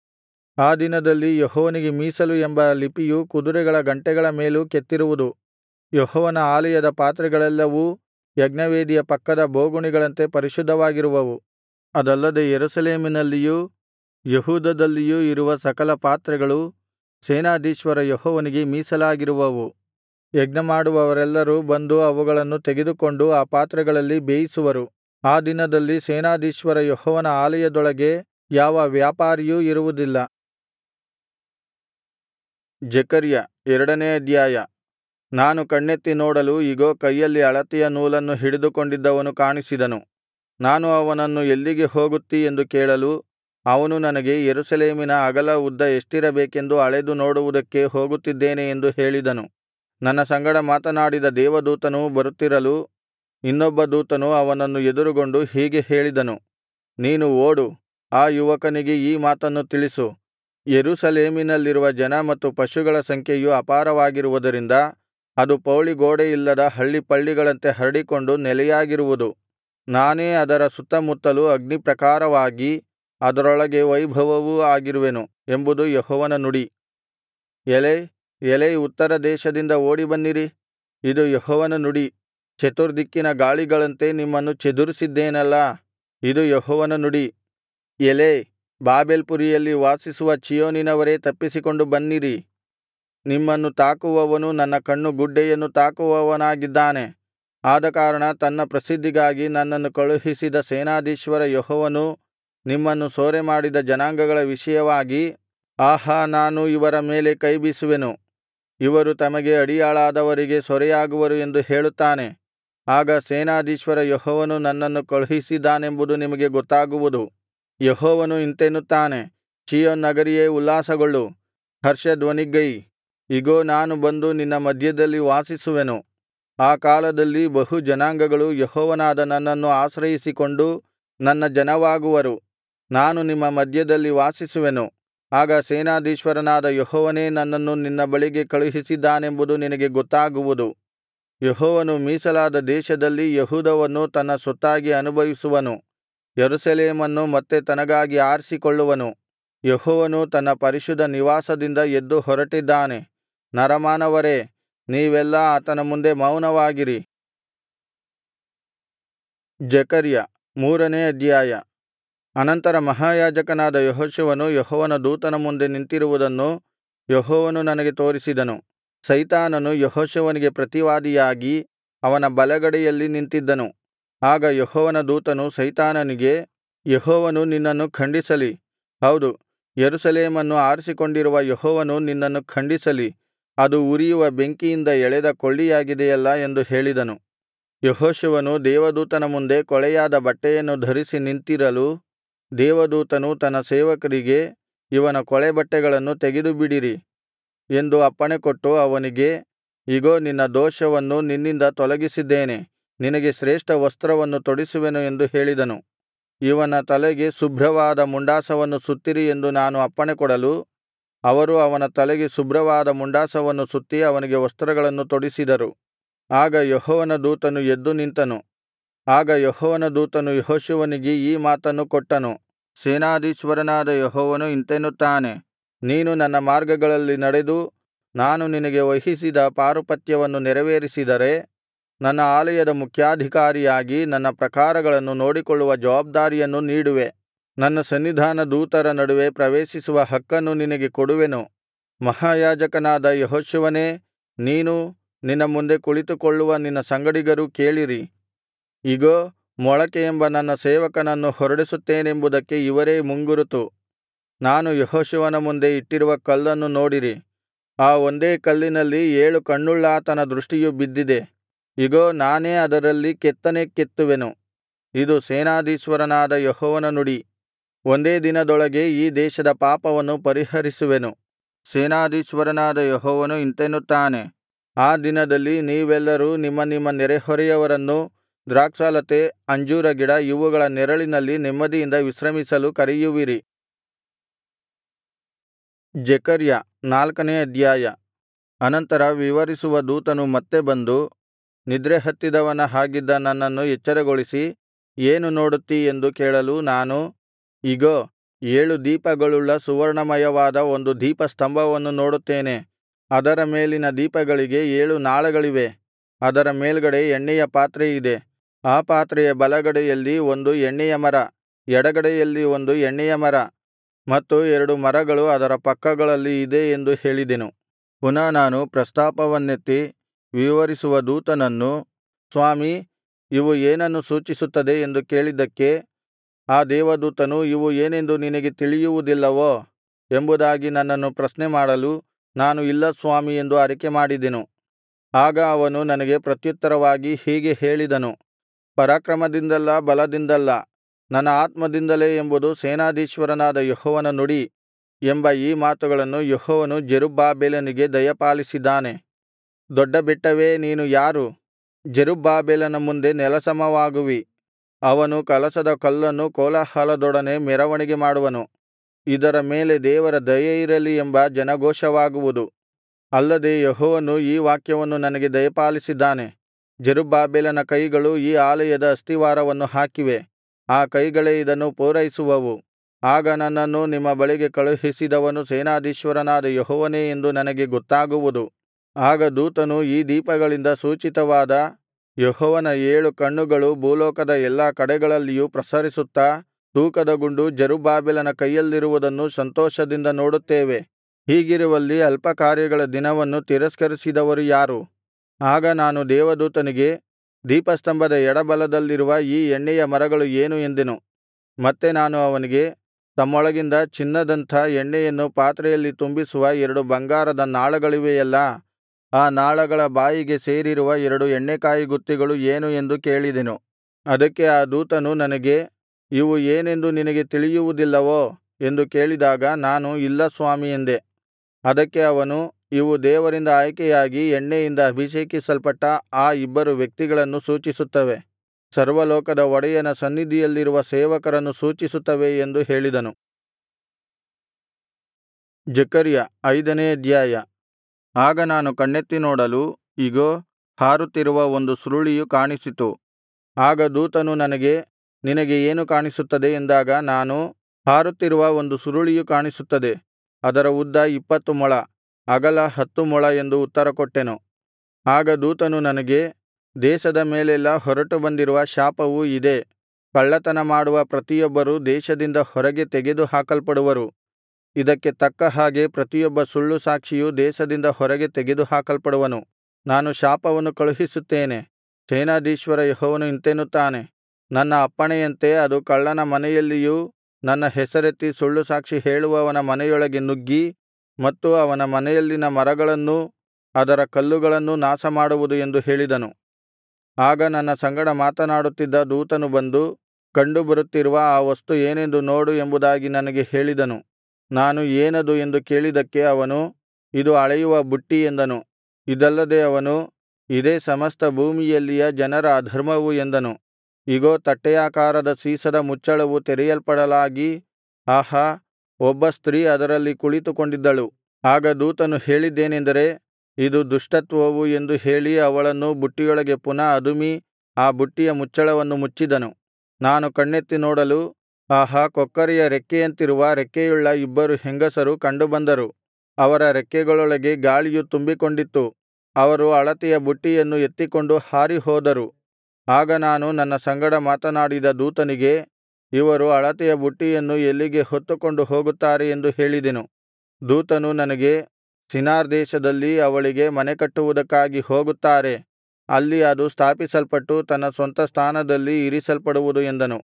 ಆ ದಿನದಲ್ಲಿ ಯೆಹೋವನಿಗೆ ಮೀಸಲು ಎಂಬ ಲಿಪಿಯು ಕುದುರೆಗಳ ಗಂಟೆಗಳ ಮೇಲೂ ಕೆತ್ತಿರುವುದು ಯೆಹೋವನ ಆಲಯದ ಪಾತ್ರೆಗಳೆಲ್ಲವೂ ಯಜ್ಞವೇದಿಯ ಪಕ್ಕದ ಬೋಗುಣಿಗಳಂತೆ ಪರಿಶುದ್ಧವಾಗಿರುವವು ಅದಲ್ಲದೆ ಯೆರೂಸಲೇಮಿನಲ್ಲಿಯೂ ಯೆಹೂದದಲ್ಲಿಯೂ ಇರುವ ಸಕಲ ಪಾತ್ರೆಗಳು ಸೇನಾಧೀಶ್ವರ ಯೆಹೋವನಿಗೆ ಮೀಸಲಾಗಿರುವವು ಯಜ್ಞಮಾಡುವವರೆಲ್ಲರೂ ಬಂದು ಅವುಗಳನ್ನು ತೆಗೆದುಕೊಂಡು ಆ ಪಾತ್ರೆಗಳಲ್ಲಿ ಬೇಯಿಸುವರು ಆ ದಿನದಲ್ಲಿ ಸೇನಾಧೀಶ್ವರ ಯೆಹೋವನ ಆಲಯದೊಳಗೆ ಯಾವ ವ್ಯಾಪಾರಿಯೂ ಇರುವುದಿಲ್ಲ ಜೆಕರ್ಯ ಎರಡನೇ ಅಧ್ಯಾಯ ನಾನು ಕಣ್ಣೆತ್ತಿ ನೋಡಲು ಇಗೋ ಕೈಯಲ್ಲಿ ಅಳತೆಯ ನೂಲನ್ನು ಹಿಡಿದುಕೊಂಡಿದ್ದವನು ಕಾಣಿಸಿದನು ನಾನು ಅವನನ್ನು ಎಲ್ಲಿಗೆ ಹೋಗುತ್ತೀ ಎಂದು ಕೇಳಲು ಅವನು ನನಗೆ ಯೆರೂಸಲೇಮಿನ ಅಗಲ ಉದ್ದ ಎಷ್ಟಿರಬೇಕೆಂದು ಅಳೆದು ನೋಡುವುದಕ್ಕೆ ಹೋಗುತ್ತಿದ್ದೇನೆ ಎಂದು ಹೇಳಿದನು ನನ್ನ ಸಂಗಡ ಮಾತನಾಡಿದ ದೇವದೂತನು ಬರುತ್ತಿರಲು ಇನ್ನೊಬ್ಬ ದೂತನು ಅವನನ್ನು ಎದುರುಗೊಂಡು ಹೀಗೆ ಹೇಳಿದನು ನೀನು ಓಡು ಆ ಯುವಕನಿಗೆ ಈ ಮಾತನ್ನು ತಿಳಿಸು ಯೆರೂಸಲೇಮಿನಲ್ಲಿರುವ ಜನ ಮತ್ತು ಪಶುಗಳ ಸಂಖ್ಯೆಯು ಅಪಾರವಾಗಿರುವುದರಿಂದ ಅದು ಪೌಳಿಗೋಡೆಯಿಲ್ಲದ ಹಳ್ಳಿಪಳ್ಳಿಗಳಂತೆ ಹರಡಿಕೊಂಡು ನೆಲೆಯಾಗಿರುವುದು ನಾನೇ ಅದರ ಸುತ್ತಮುತ್ತಲು ಅಗ್ನಿಪ್ರಾಕಾರವಾಗಿ ಅದರೊಳಗೆ ವೈಭವವೂ ಆಗಿರುವೆನು ಎಂಬುದು ಯೆಹೋವನ ನುಡಿ ಎಲೈ ಎಲೈ ಉತ್ತರ ದೇಶದಿಂದ ಓಡಿಬನ್ನಿರಿ ಇದು ಯೆಹೋವನ ನುಡಿ ಚತುರ್ದಿಕ್ಕಿನ ಗಾಳಿಗಳಂತೆ ನಿಮ್ಮನ್ನು ಚದುರಿಸಿದ್ದೇನಲ್ಲಾ ಇದು ಯೆಹೋವನ ನುಡಿ ಎಲೈ ಬಾಬೆಲ್ ಪುರಿಯಲ್ಲಿ ವಾಸಿಸುವ ಚೀಯೋನಿನವರೇ ತಪ್ಪಿಸಿಕೊಂಡು ಬನ್ನಿರಿ ನಿಮ್ಮನ್ನು ತಾಕುವವನು ನನ್ನ ಕಣ್ಣು ಗುಡ್ಡೆಯನ್ನು ತಾಕುವವನಾಗಿದ್ದಾನೆ ಆದಕಾರಣ ತನ್ನ ಪ್ರಸಿದ್ಧಿಗಾಗಿ ನನ್ನನ್ನು ಕಳುಹಿಸಿದ ಸೇನಾಧೀಶ್ವರ ಯೆಹೋವನು ನಿಮ್ಮನ್ನು ಸೂರೆಮಾಡಿದ ಜನಾಂಗಗಳ ವಿಷಯವಾಗಿ ಆಹಾ ನಾನು ಇವರ ಮೇಲೆ ಕೈಬೀಸುವೆನು ಇವರು ತಮಗೆ ಅಡಿಯಾಳಾದವರಿಗೆ ಸೊರೆಯಾಗುವರು ಎಂದು ಹೇಳುತ್ತಾನೆ ಆಗ ಸೇನಾಧೀಶ್ವರ ಯೆಹೋವನು ನನ್ನನ್ನು ಕಳುಹಿಸಿದ್ದಾನೆಂಬುದು ನಿಮಗೆ ಗೊತ್ತಾಗುವುದು ಯೆಹೋವನು ಇಂತೆನ್ನುತ್ತಾನೆ ಚೀಯೋನ್ ನಗರಿಯೇ ಉಲ್ಲಾಸಗೊಳ್ಳು ಹರ್ಷಧ್ವನಿಗೈ ಇಗೋ ನಾನು ಬಂದು ನಿನ್ನ ಮಧ್ಯದಲ್ಲಿ ವಾಸಿಸುವೆನು ಆ ಕಾಲದಲ್ಲಿ ಬಹು ಜನಾಂಗಗಳು ಯೆಹೋವನಾದ ನನ್ನನ್ನು ಆಶ್ರಯಿಸಿಕೊಂಡು ನನ್ನ ಜನವಾಗುವರು ನಾನು ನಿಮ್ಮ ಮಧ್ಯದಲ್ಲಿ ವಾಸಿಸುವೆನು ಆಗ ಸೇನಾಧೀಶ್ವರನಾದ ಯೆಹೋವನೇ ನನ್ನನ್ನು ನಿನ್ನ ಬಳಿಗೆ ಕಳುಹಿಸಿದ್ದಾನೆಂಬುದು ನಿನಗೆ ಗೊತ್ತಾಗುವುದು ಯೆಹೋವನು ಮೀಸಲಾದ ದೇಶದಲ್ಲಿ ಯೆಹೂದವನ್ನು ತನ್ನ ಸ್ವತ್ತಾಗಿ ಅನುಭವಿಸುವನು ಯೆರೂಸಲೇಮನ್ನು ಮತ್ತೆ ತನಗಾಗಿ ಆರಿಸಿಕೊಳ್ಳುವನು ಯೆಹೋವನು ತನ್ನ ಪರಿಶುದ್ಧ ನಿವಾಸದಿಂದ ಎದ್ದು ಹೊರಟಿದ್ದಾನೆ ನರಮಾನವರೇ ನೀವೆಲ್ಲಾ ಆತನ ಮುಂದೆ ಮೌನವಾಗಿರಿ ಜೆಕರ್ಯ ಮೂರನೇ ಅಧ್ಯಾಯ ಅನಂತರ ಮಹಾಯಾಜಕನಾದ ಯೆಹೋಶುವನು ಯೆಹೋವನ ದೂತನ ಮುಂದೆ ನಿಂತಿರುವುದನ್ನು ಯೆಹೋವನು ನನಗೆ ತೋರಿಸಿದನು ಸೈತಾನನು ಯೆಹೋಶುವನಿಗೆ ಪ್ರತಿವಾದಿಯಾಗಿ ಅವನ ಬಲಗಡೆಯಲ್ಲಿ ನಿಂತಿದ್ದನು ಆಗ ಯೆಹೋವನ ದೂತನು ಸೈತಾನನಿಗೆ ಯೆಹೋವನು ನಿನ್ನನ್ನು ಖಂಡಿಸಲಿ ಹೌದು ಯೆರೂಸಲೇಮನ್ನು ಆರಿಸಿಕೊಂಡಿರುವ ಯೆಹೋವನು ನಿನ್ನನ್ನು ಖಂಡಿಸಲಿ ಅದು ಉರಿಯುವ ಬೆಂಕಿಯಿಂದ ಎಳೆದ ಕೊಳ್ಳಿಯಾಗಿದೆಯಲ್ಲಾ ಎಂದು ಹೇಳಿದನು ಯೆಹೋಶುವನು ದೇವದೂತನ ಮುಂದೆ ಕೊಳೆಯಾದ ಬಟ್ಟೆಯನ್ನು ಧರಿಸಿ ನಿಂತಿರಲು ದೇವದೂತನು ತನ್ನ ಸೇವಕರಿಗೆ ಇವನ ಕೊಳೆಬಟ್ಟೆಗಳನ್ನು ತೆಗೆದುಬಿಡಿರಿ ಎಂದು ಅಪ್ಪಣೆಕೊಟ್ಟು ಅವನಿಗೆ ಇಗೋ ನಿನ್ನ ದೋಷವನ್ನು ನಿನ್ನಿಂದ ತೊಲಗಿಸಿದ್ದೇನೆ ನಿನಗೆ ಶ್ರೇಷ್ಠ ವಸ್ತ್ರವನ್ನು ತೊಡಿಸುವೆನು ಎಂದು ಹೇಳಿದನು ಇವನ ತಲೆಗೆ ಶುಭ್ರವಾದ ಮುಂಡಾಸವನ್ನು ಸುತ್ತಿರಿ ಎಂದು ನಾನು ಅಪ್ಪಣೆಕೊಡಲು ಅವರು ಅವನ ತಲೆಗೆ ಶುಭ್ರವಾದ ಮುಂಡಾಸವನ್ನು ಸುತ್ತಿ ಅವನಿಗೆ ವಸ್ತ್ರಗಳನ್ನು ತೊಡಿಸಿದರು ಆಗ ಯೆಹೋವನ ದೂತನು ಎದ್ದು ನಿಂತನು ಆಗ ಯೆಹೋವನ ದೂತನು ಯೆಹೋಶುವನಿಗೆ ಈ ಮಾತನ್ನು ಕೊಟ್ಟನು ಸೇನಾಧೀಶ್ವರನಾದ ಯೆಹೋವನು ಇಂತೆನ್ನುತ್ತಾನೆ ನೀನು ನನ್ನ ಮಾರ್ಗಗಳಲ್ಲಿ ನಡೆದು ನಾನು ನಿನಗೆ ವಹಿಸಿದ ಪಾರುಪತ್ಯವನ್ನು ನೆರವೇರಿಸಿದರೆ ನನ್ನ ಆಲಯದ ಮುಖ್ಯಾಧಿಕಾರಿಯಾಗಿ ನನ್ನ ಪ್ರಕಾರಗಳನ್ನು ನೋಡಿಕೊಳ್ಳುವ ಜವಾಬ್ದಾರಿಯನ್ನು ನೀಡುವೆ ನನ್ನ ಸನ್ನಿಧಾನ ದೂತರ ನಡುವೆ ಪ್ರವೇಶಿಸುವ ಹಕ್ಕನ್ನು ನಿನಗೆ ಕೊಡುವೆನು ಮಹಾಯಾಜಕನಾದ ಯೆಹೋಶುವನೇ ನೀನೂ ನಿನ್ನ ಮುಂದೆ ಕುಳಿತುಕೊಳ್ಳುವ ನಿನ್ನ ಸಂಗಡಿಗರೂ ಕೇಳಿರಿ ಇಗೋ ಮೊಳಕೆ ಎಂಬ ನನ್ನ ಸೇವಕನನ್ನು ಹೊರಡಿಸುತ್ತೇನೆಂಬುದಕ್ಕೆ ಇವರೇ ಮುಂಗುರುತು ನಾನು ಯೆಹೋಶುವನ ಮುಂದೆ ಇಟ್ಟಿರುವ ಕಲ್ಲನ್ನು ನೋಡಿರಿ ಆ ಒಂದೇ ಕಲ್ಲಿನಲ್ಲಿ ಏಳು ಕಣ್ಣುಳ್ಳಾತನ ದೃಷ್ಟಿಯು ಬಿದ್ದಿದೆ ಇಗೋ ನಾನೇ ಅದರಲ್ಲಿ ಕೆತ್ತನೆ ಕೆತ್ತುವೆನು ಇದು ಸೇನಾಧೀಶ್ವರನಾದ ಯೆಹೋವನ ನುಡಿ ಒಂದೇ ದಿನದೊಳಗೆ ಈ ದೇಶದ ಪಾಪವನ್ನು ಪರಿಹರಿಸುವೆನು ಸೇನಾಧೀಶ್ವರನಾದ ಯೆಹೋವನು ಇಂತೆನ್ನುತ್ತಾನೆ ಆ ದಿನದಲ್ಲಿ ನೀವೆಲ್ಲರೂ ನಿಮ್ಮ ನಿಮ್ಮ ನೆರೆಹೊರೆಯವರನ್ನು ದ್ರಾಕ್ಷಾಲತೆ ಅಂಜೂರ ಗಿಡ ಇವುಗಳ ನೆರಳಿನಲ್ಲಿ ನೆಮ್ಮದಿಯಿಂದ ವಿಶ್ರಮಿಸಲು ಕರೆಯುವಿರಿ ಜೆಕರ್ಯ ನಾಲ್ಕನೇ ಅಧ್ಯಾಯ ಅನಂತರ ವಿವರಿಸುವ ದೂತನು ಮತ್ತೆ ಬಂದು ನಿದ್ರೆಹತ್ತಿದವನ ಹಾಗಿದ್ದ ನನ್ನನ್ನು ಎಚ್ಚರಗೊಳಿಸಿ ಏನು ನೋಡುತ್ತೀ ಎಂದು ಕೇಳಲು ನಾನು ಇಗೋ ಏಳು ದೀಪಗಳುಳ್ಳ ಸುವರ್ಣಮಯವಾದ ಒಂದು ದೀಪಸ್ತಂಭವನ್ನು ನೋಡುತ್ತೇನೆ ಅದರ ಮೇಲಿನ ದೀಪಗಳಿಗೆ ಏಳು ನಾಳಗಳಿವೆ ಅದರ ಮೇಲ್ಗಡೆ ಎಣ್ಣೆಯ ಪಾತ್ರೆ ಇದೆ ಆ ಪಾತ್ರೆಯ ಬಲಗಡೆಯಲ್ಲಿ ಒಂದು ಎಣ್ಣೆಯ ಮರ ಎಡಗಡೆಯಲ್ಲಿ ಒಂದು ಎಣ್ಣೆಯ ಮರ ಮತ್ತು ಎರಡು ಮರಗಳು ಅದರ ಪಕ್ಕಗಳಲ್ಲಿ ಇದೆ ಎಂದು ಹೇಳಿದೆನು ಪುನಃ ನಾನು ಪ್ರಸ್ತಾಪವನ್ನೆತ್ತಿ ವಿವರಿಸುವ ದೂತನನ್ನು ಸ್ವಾಮೀ ಇವು ಏನನ್ನು ಸೂಚಿಸುತ್ತದೆ ಎಂದು ಕೇಳಿದ್ದಕ್ಕೆ ಆ ದೇವದೂತನು ಇವು ಏನೆಂದು ನಿನಗೆ ತಿಳಿಯುವುದಿಲ್ಲವೋ ಎಂಬುದಾಗಿ ನನ್ನನ್ನು ಪ್ರಶ್ನೆಮಾಡಲು ನಾನು ಇಲ್ಲ ಸ್ವಾಮಿ ಎಂದು ಅರಿಕೆಮಾಡಿದೆನು ಆಗ ಅವನು ನನಗೆ ಪ್ರತ್ಯುತ್ತರವಾಗಿ ಹೀಗೆ ಹೇಳಿದನು ಪರಾಕ್ರಮದಿಂದಲ್ಲ ಬಲದಿಂದಲ್ಲ ನನ್ನ ಆತ್ಮದಿಂದಲೇ ಎಂಬುದು ಸೇನಾಧೀಶ್ವರನಾದ ಯೆಹೋವನ ನುಡಿ ಎಂಬ ಈ ಮಾತುಗಳನ್ನು ಯೆಹೋವನು ಜೆರುಬ್ಬಾಬೆಲನಿಗೆ ದಯಪಾಲಿಸಿದ್ದಾನೆ ದೊಡ್ಡ ಬೆಟ್ಟವೇ ನೀನು ಯಾರು ಜೆರುಬ್ಬಾಬೆಲನ ಮುಂದೆ ನೆಲಸಮವಾಗುವಿ ಅವನು ಕಲಶದ ಕಲ್ಲನ್ನು ಕೋಲಾಹಲದೊಡನೆ ಮೆರವಣಿಗೆ ಮಾಡುವನು ಇದರ ಮೇಲೆ ದೇವರ ದಯೆಯಿರಲಿ ಎಂಬ ಜನಘೋಷವಾಗುವುದು ಅಲ್ಲದೆ ಯೆಹೋವನು ಈ ವಾಕ್ಯವನ್ನು ನನಗೆ ದಯಪಾಲಿಸಿದ್ದಾನೆ ಜೆರುಬ್ಬಾಬೆಲನ ಕೈಗಳು ಈ ಆಲಯದ ಅಸ್ತಿವಾರವನ್ನು ಹಾಕಿವೆ ಆ ಕೈಗಳೇ ಇದನ್ನು ಪೂರೈಸುವವು ಆಗ ನನ್ನನ್ನು ನಿಮ್ಮ ಬಳಿಗೆ ಕಳುಹಿಸಿದವನು ಸೇನಾಧೀಶ್ವರನಾದ ಯೆಹೋವನೇ ಎಂದು ನನಗೆ ಗೊತ್ತಾಗುವುದು ಆಗ ದೂತನು ಈ ದೀಪಗಳಿಂದ ಸೂಚಿತವಾದ ಯೆಹೋವನ ಏಳು ಕಣ್ಣುಗಳು ಭೂಲೋಕದ ಎಲ್ಲಾ ಕಡೆಗಳಲ್ಲಿಯೂ ಪ್ರಸರಿಸುತ್ತಾ ತೂಕದ ಗುಂಡು ಜೆರುಬ್ಬಾಬೆಲನ ಕೈಯಲ್ಲಿರುವುದನ್ನು ಸಂತೋಷದಿಂದ ನೋಡುತ್ತೇವೆ ಹೀಗಿರುವಲ್ಲಿ ಅಲ್ಪಕಾರ್ಯಗಳ ದಿನವನ್ನು ತಿರಸ್ಕರಿಸಿದವರು ಯಾರು ಆಗ ನಾನು ದೇವದೂತನಿಗೆ ದೀಪಸ್ತಂಭದ ಎಡಬಲದಲ್ಲಿರುವ ಈ ಎಣ್ಣೆಯ ಮರಗಳು ಏನು ಎಂದೆನು ಮತ್ತೆ ನಾನು ಅವನಿಗೆ ತಮ್ಮೊಳಗಿಂದ ಚಿನ್ನದಂಥ ಎಣ್ಣೆಯನ್ನು ಪಾತ್ರೆಯಲ್ಲಿ ತುಂಬಿಸುವ ಎರಡು ಬಂಗಾರದ ನಾಳಗಳಿವೆಯಲ್ಲಾ ಆ ನಾಳಗಳ ಬಾಯಿಗೆ ಸೇರಿರುವ ಎರಡು ಎಣ್ಣೆಕಾಯಿಗುತ್ತಿಗಳು ಏನು ಎಂದು ಕೇಳಿದೆನು ಅದಕ್ಕೆ ಆ ದೂತನು ನನಗೆ ಇವು ಏನೆಂದು ನಿನಗೆ ತಿಳಿಯುವುದಿಲ್ಲವೋ ಎಂದು ಕೇಳಿದಾಗ ನಾನು ಇಲ್ಲ ಸ್ವಾಮಿ ಎಂದೆ ಅದಕ್ಕೆ ಅವನು ಇವು ದೇವರಿಂದ ಆಯ್ಕೆಯಾಗಿ ಎಣ್ಣೆಯಿಂದ ಅಭಿಷೇಕಿಸಲ್ಪಟ್ಟ ಆ ಇಬ್ಬರು ವ್ಯಕ್ತಿಗಳನ್ನು ಸೂಚಿಸುತ್ತವೆ ಸರ್ವಲೋಕದ ಒಡೆಯನ ಸನ್ನಿಧಿಯಲ್ಲಿರುವ ಸೇವಕರನ್ನು ಸೂಚಿಸುತ್ತವೆ ಎಂದು ಹೇಳಿದನು ಜೆಕರ್ಯ ಐದನೇ ಅಧ್ಯಾಯ ಆಗ ನಾನು ಕಣ್ಣೆತ್ತಿ ನೋಡಲು ಇಗೋ ಹಾರುತ್ತಿರುವ ಒಂದು ಸುರುಳಿಯು ಕಾಣಿಸಿತು ಆಗ ದೂತನು ನನಗೆ ನಿನಗೆ ಏನು ಕಾಣಿಸುತ್ತದೆ ಎಂದಾಗ ನಾನು ಹಾರುತ್ತಿರುವ ಒಂದು ಸುರುಳಿಯು ಕಾಣಿಸುತ್ತದೆ ಅದರ ಉದ್ದ ಇಪ್ಪತ್ತು ಮೊಳ ಅಗಲ ಹತ್ತು ಮೊಳ ಎಂದು ಉತ್ತರಕೊಟ್ಟೆನು ಆಗ ದೂತನು ನನಗೆ ದೇಶದ ಮೇಲೆಲ್ಲಾ ಹೊರಟು ಬಂದಿರುವ ಶಾಪವು ಇದೇ ಕಳ್ಳತನ ಮಾಡುವ ಪ್ರತಿಯೊಬ್ಬರೂ ದೇಶದಿಂದ ಹೊರಗೆ ತೆಗೆದು ಹಾಕಲ್ಪಡುವರು ಇದಕ್ಕೆ ತಕ್ಕ ಹಾಗೆ ಪ್ರತಿಯೊಬ್ಬ ಸುಳ್ಳು ಸಾಕ್ಷಿಯು ದೇಶದಿಂದ ಹೊರಗೆ ತೆಗೆದುಹಾಕಲ್ಪಡುವನು ನಾನು ಶಾಪವನ್ನು ಕಳುಹಿಸುತ್ತೇನೆ ಸೇನಾಧೀಶ್ವರ ಯೆಹೋವನು ಇಂತೆನ್ನುತ್ತಾನೆ ನನ್ನ ಅಪ್ಪಣೆಯಂತೆ ಅದು ಕಳ್ಳನ ಮನೆಯಲ್ಲಿಯೂ ನನ್ನ ಹೆಸರೆತ್ತಿ ಸುಳ್ಳು ಸಾಕ್ಷಿ ಹೇಳುವವನ ಮನೆಯೊಳಗೆ ನುಗ್ಗಿ ಮತ್ತು ಅವನ ಮನೆಯಲ್ಲಿನ ಮರಗಳನ್ನೂ ಅದರ ಕಲ್ಲುಗಳನ್ನೂ ನಾಶಮಾಡುವುದು ಎಂದು ಹೇಳಿದನು ಆಗ ನನ್ನ ಸಂಗಡ ಮಾತನಾಡುತ್ತಿದ್ದ ದೂತನು ಬಂದು ಕಂಡುಬರುತ್ತಿರುವ ಆ ವಸ್ತು ಏನೆಂದು ನೋಡು ಎಂಬುದಾಗಿ ನನಗೆ ಹೇಳಿದನು ನಾನು ಏನದು ಎಂದು ಕೇಳಿದ್ದಕ್ಕೆ ಅವನು ಇದು ಅಳೆಯುವ ಬುಟ್ಟಿ ಎಂದನು ಇದಲ್ಲದೆ ಅವನು ಇದೇ ಸಮಸ್ತ ಭೂಮಿಯಲ್ಲಿಯ ಜನರ ಅಧರ್ಮವು ಎಂದನು ಇಗೋ ತಟ್ಟೆಯಾಕಾರದ ಸೀಸದ ಮುಚ್ಚಳವು ತೆರೆಯಲ್ಪಡಲಾಗಿ ಆಹಾ ಒಬ್ಬ ಸ್ತ್ರೀ ಅದರಲ್ಲಿ ಕುಳಿತುಕೊಂಡಿದ್ದಳು ಆಗ ದೂತನು ಹೇಳಿದ್ದೇನೆಂದರೆ ಇದು ದುಷ್ಟತ್ವವು ಎಂದು ಹೇಳಿ ಅವಳನ್ನು ಬುಟ್ಟಿಯೊಳಗೆ ಪುನಃ ಅದುಮಿ ಆ ಬುಟ್ಟಿಯ ಮುಚ್ಚಳವನ್ನು ಮುಚ್ಚಿದನು ನಾನು ಕಣ್ಣೆತ್ತಿ ನೋಡಲು ಆಹಾ ಕೊಕ್ಕರೆಯ ರೆಕ್ಕೆಯಂತಿರುವ ರೆಕ್ಕೆಯುಳ್ಳ ಇಬ್ಬರು ಹೆಂಗಸರು ಕಂಡುಬಂದರು ಅವರ ರೆಕ್ಕೆಗಳೊಳಗೆ ಗಾಳಿಯು ತುಂಬಿಕೊಂಡಿತ್ತು ಅವರು ಅಳತೆಯ ಬುಟ್ಟಿಯನ್ನು ಎತ್ತಿಕೊಂಡು ಹಾರಿಹೋದರು ಆಗ ನಾನು ನನ್ನ ಸಂಗಡ ಮಾತನಾಡಿದ ದೂತನಿಗೆ ಇವರು ಅಳತೆಯ ಬುಟ್ಟಿಯನ್ನು ಎಲ್ಲಿಗೆ ಹೊತ್ತುಕೊಂಡು ಹೋಗುತ್ತಾರೆ ಎಂದು ಹೇಳಿದೆನು ದೂತನು ನನಗೆ ಶಿನಾರ್ ದೇಶದಲ್ಲಿ ಅವಳಿಗೆ ಮನೆಕಟ್ಟುವುದಕ್ಕಾಗಿ ಹೋಗುತ್ತಾರೆ ಅಲ್ಲಿ ಅದು ಸ್ಥಾಪಿಸಲ್ಪಟ್ಟು ತನ್ನ ಸ್ವಂತ ಸ್ಥಾನದಲ್ಲಿ ಇರಿಸಲ್ಪಡುವುದು ಎಂದನು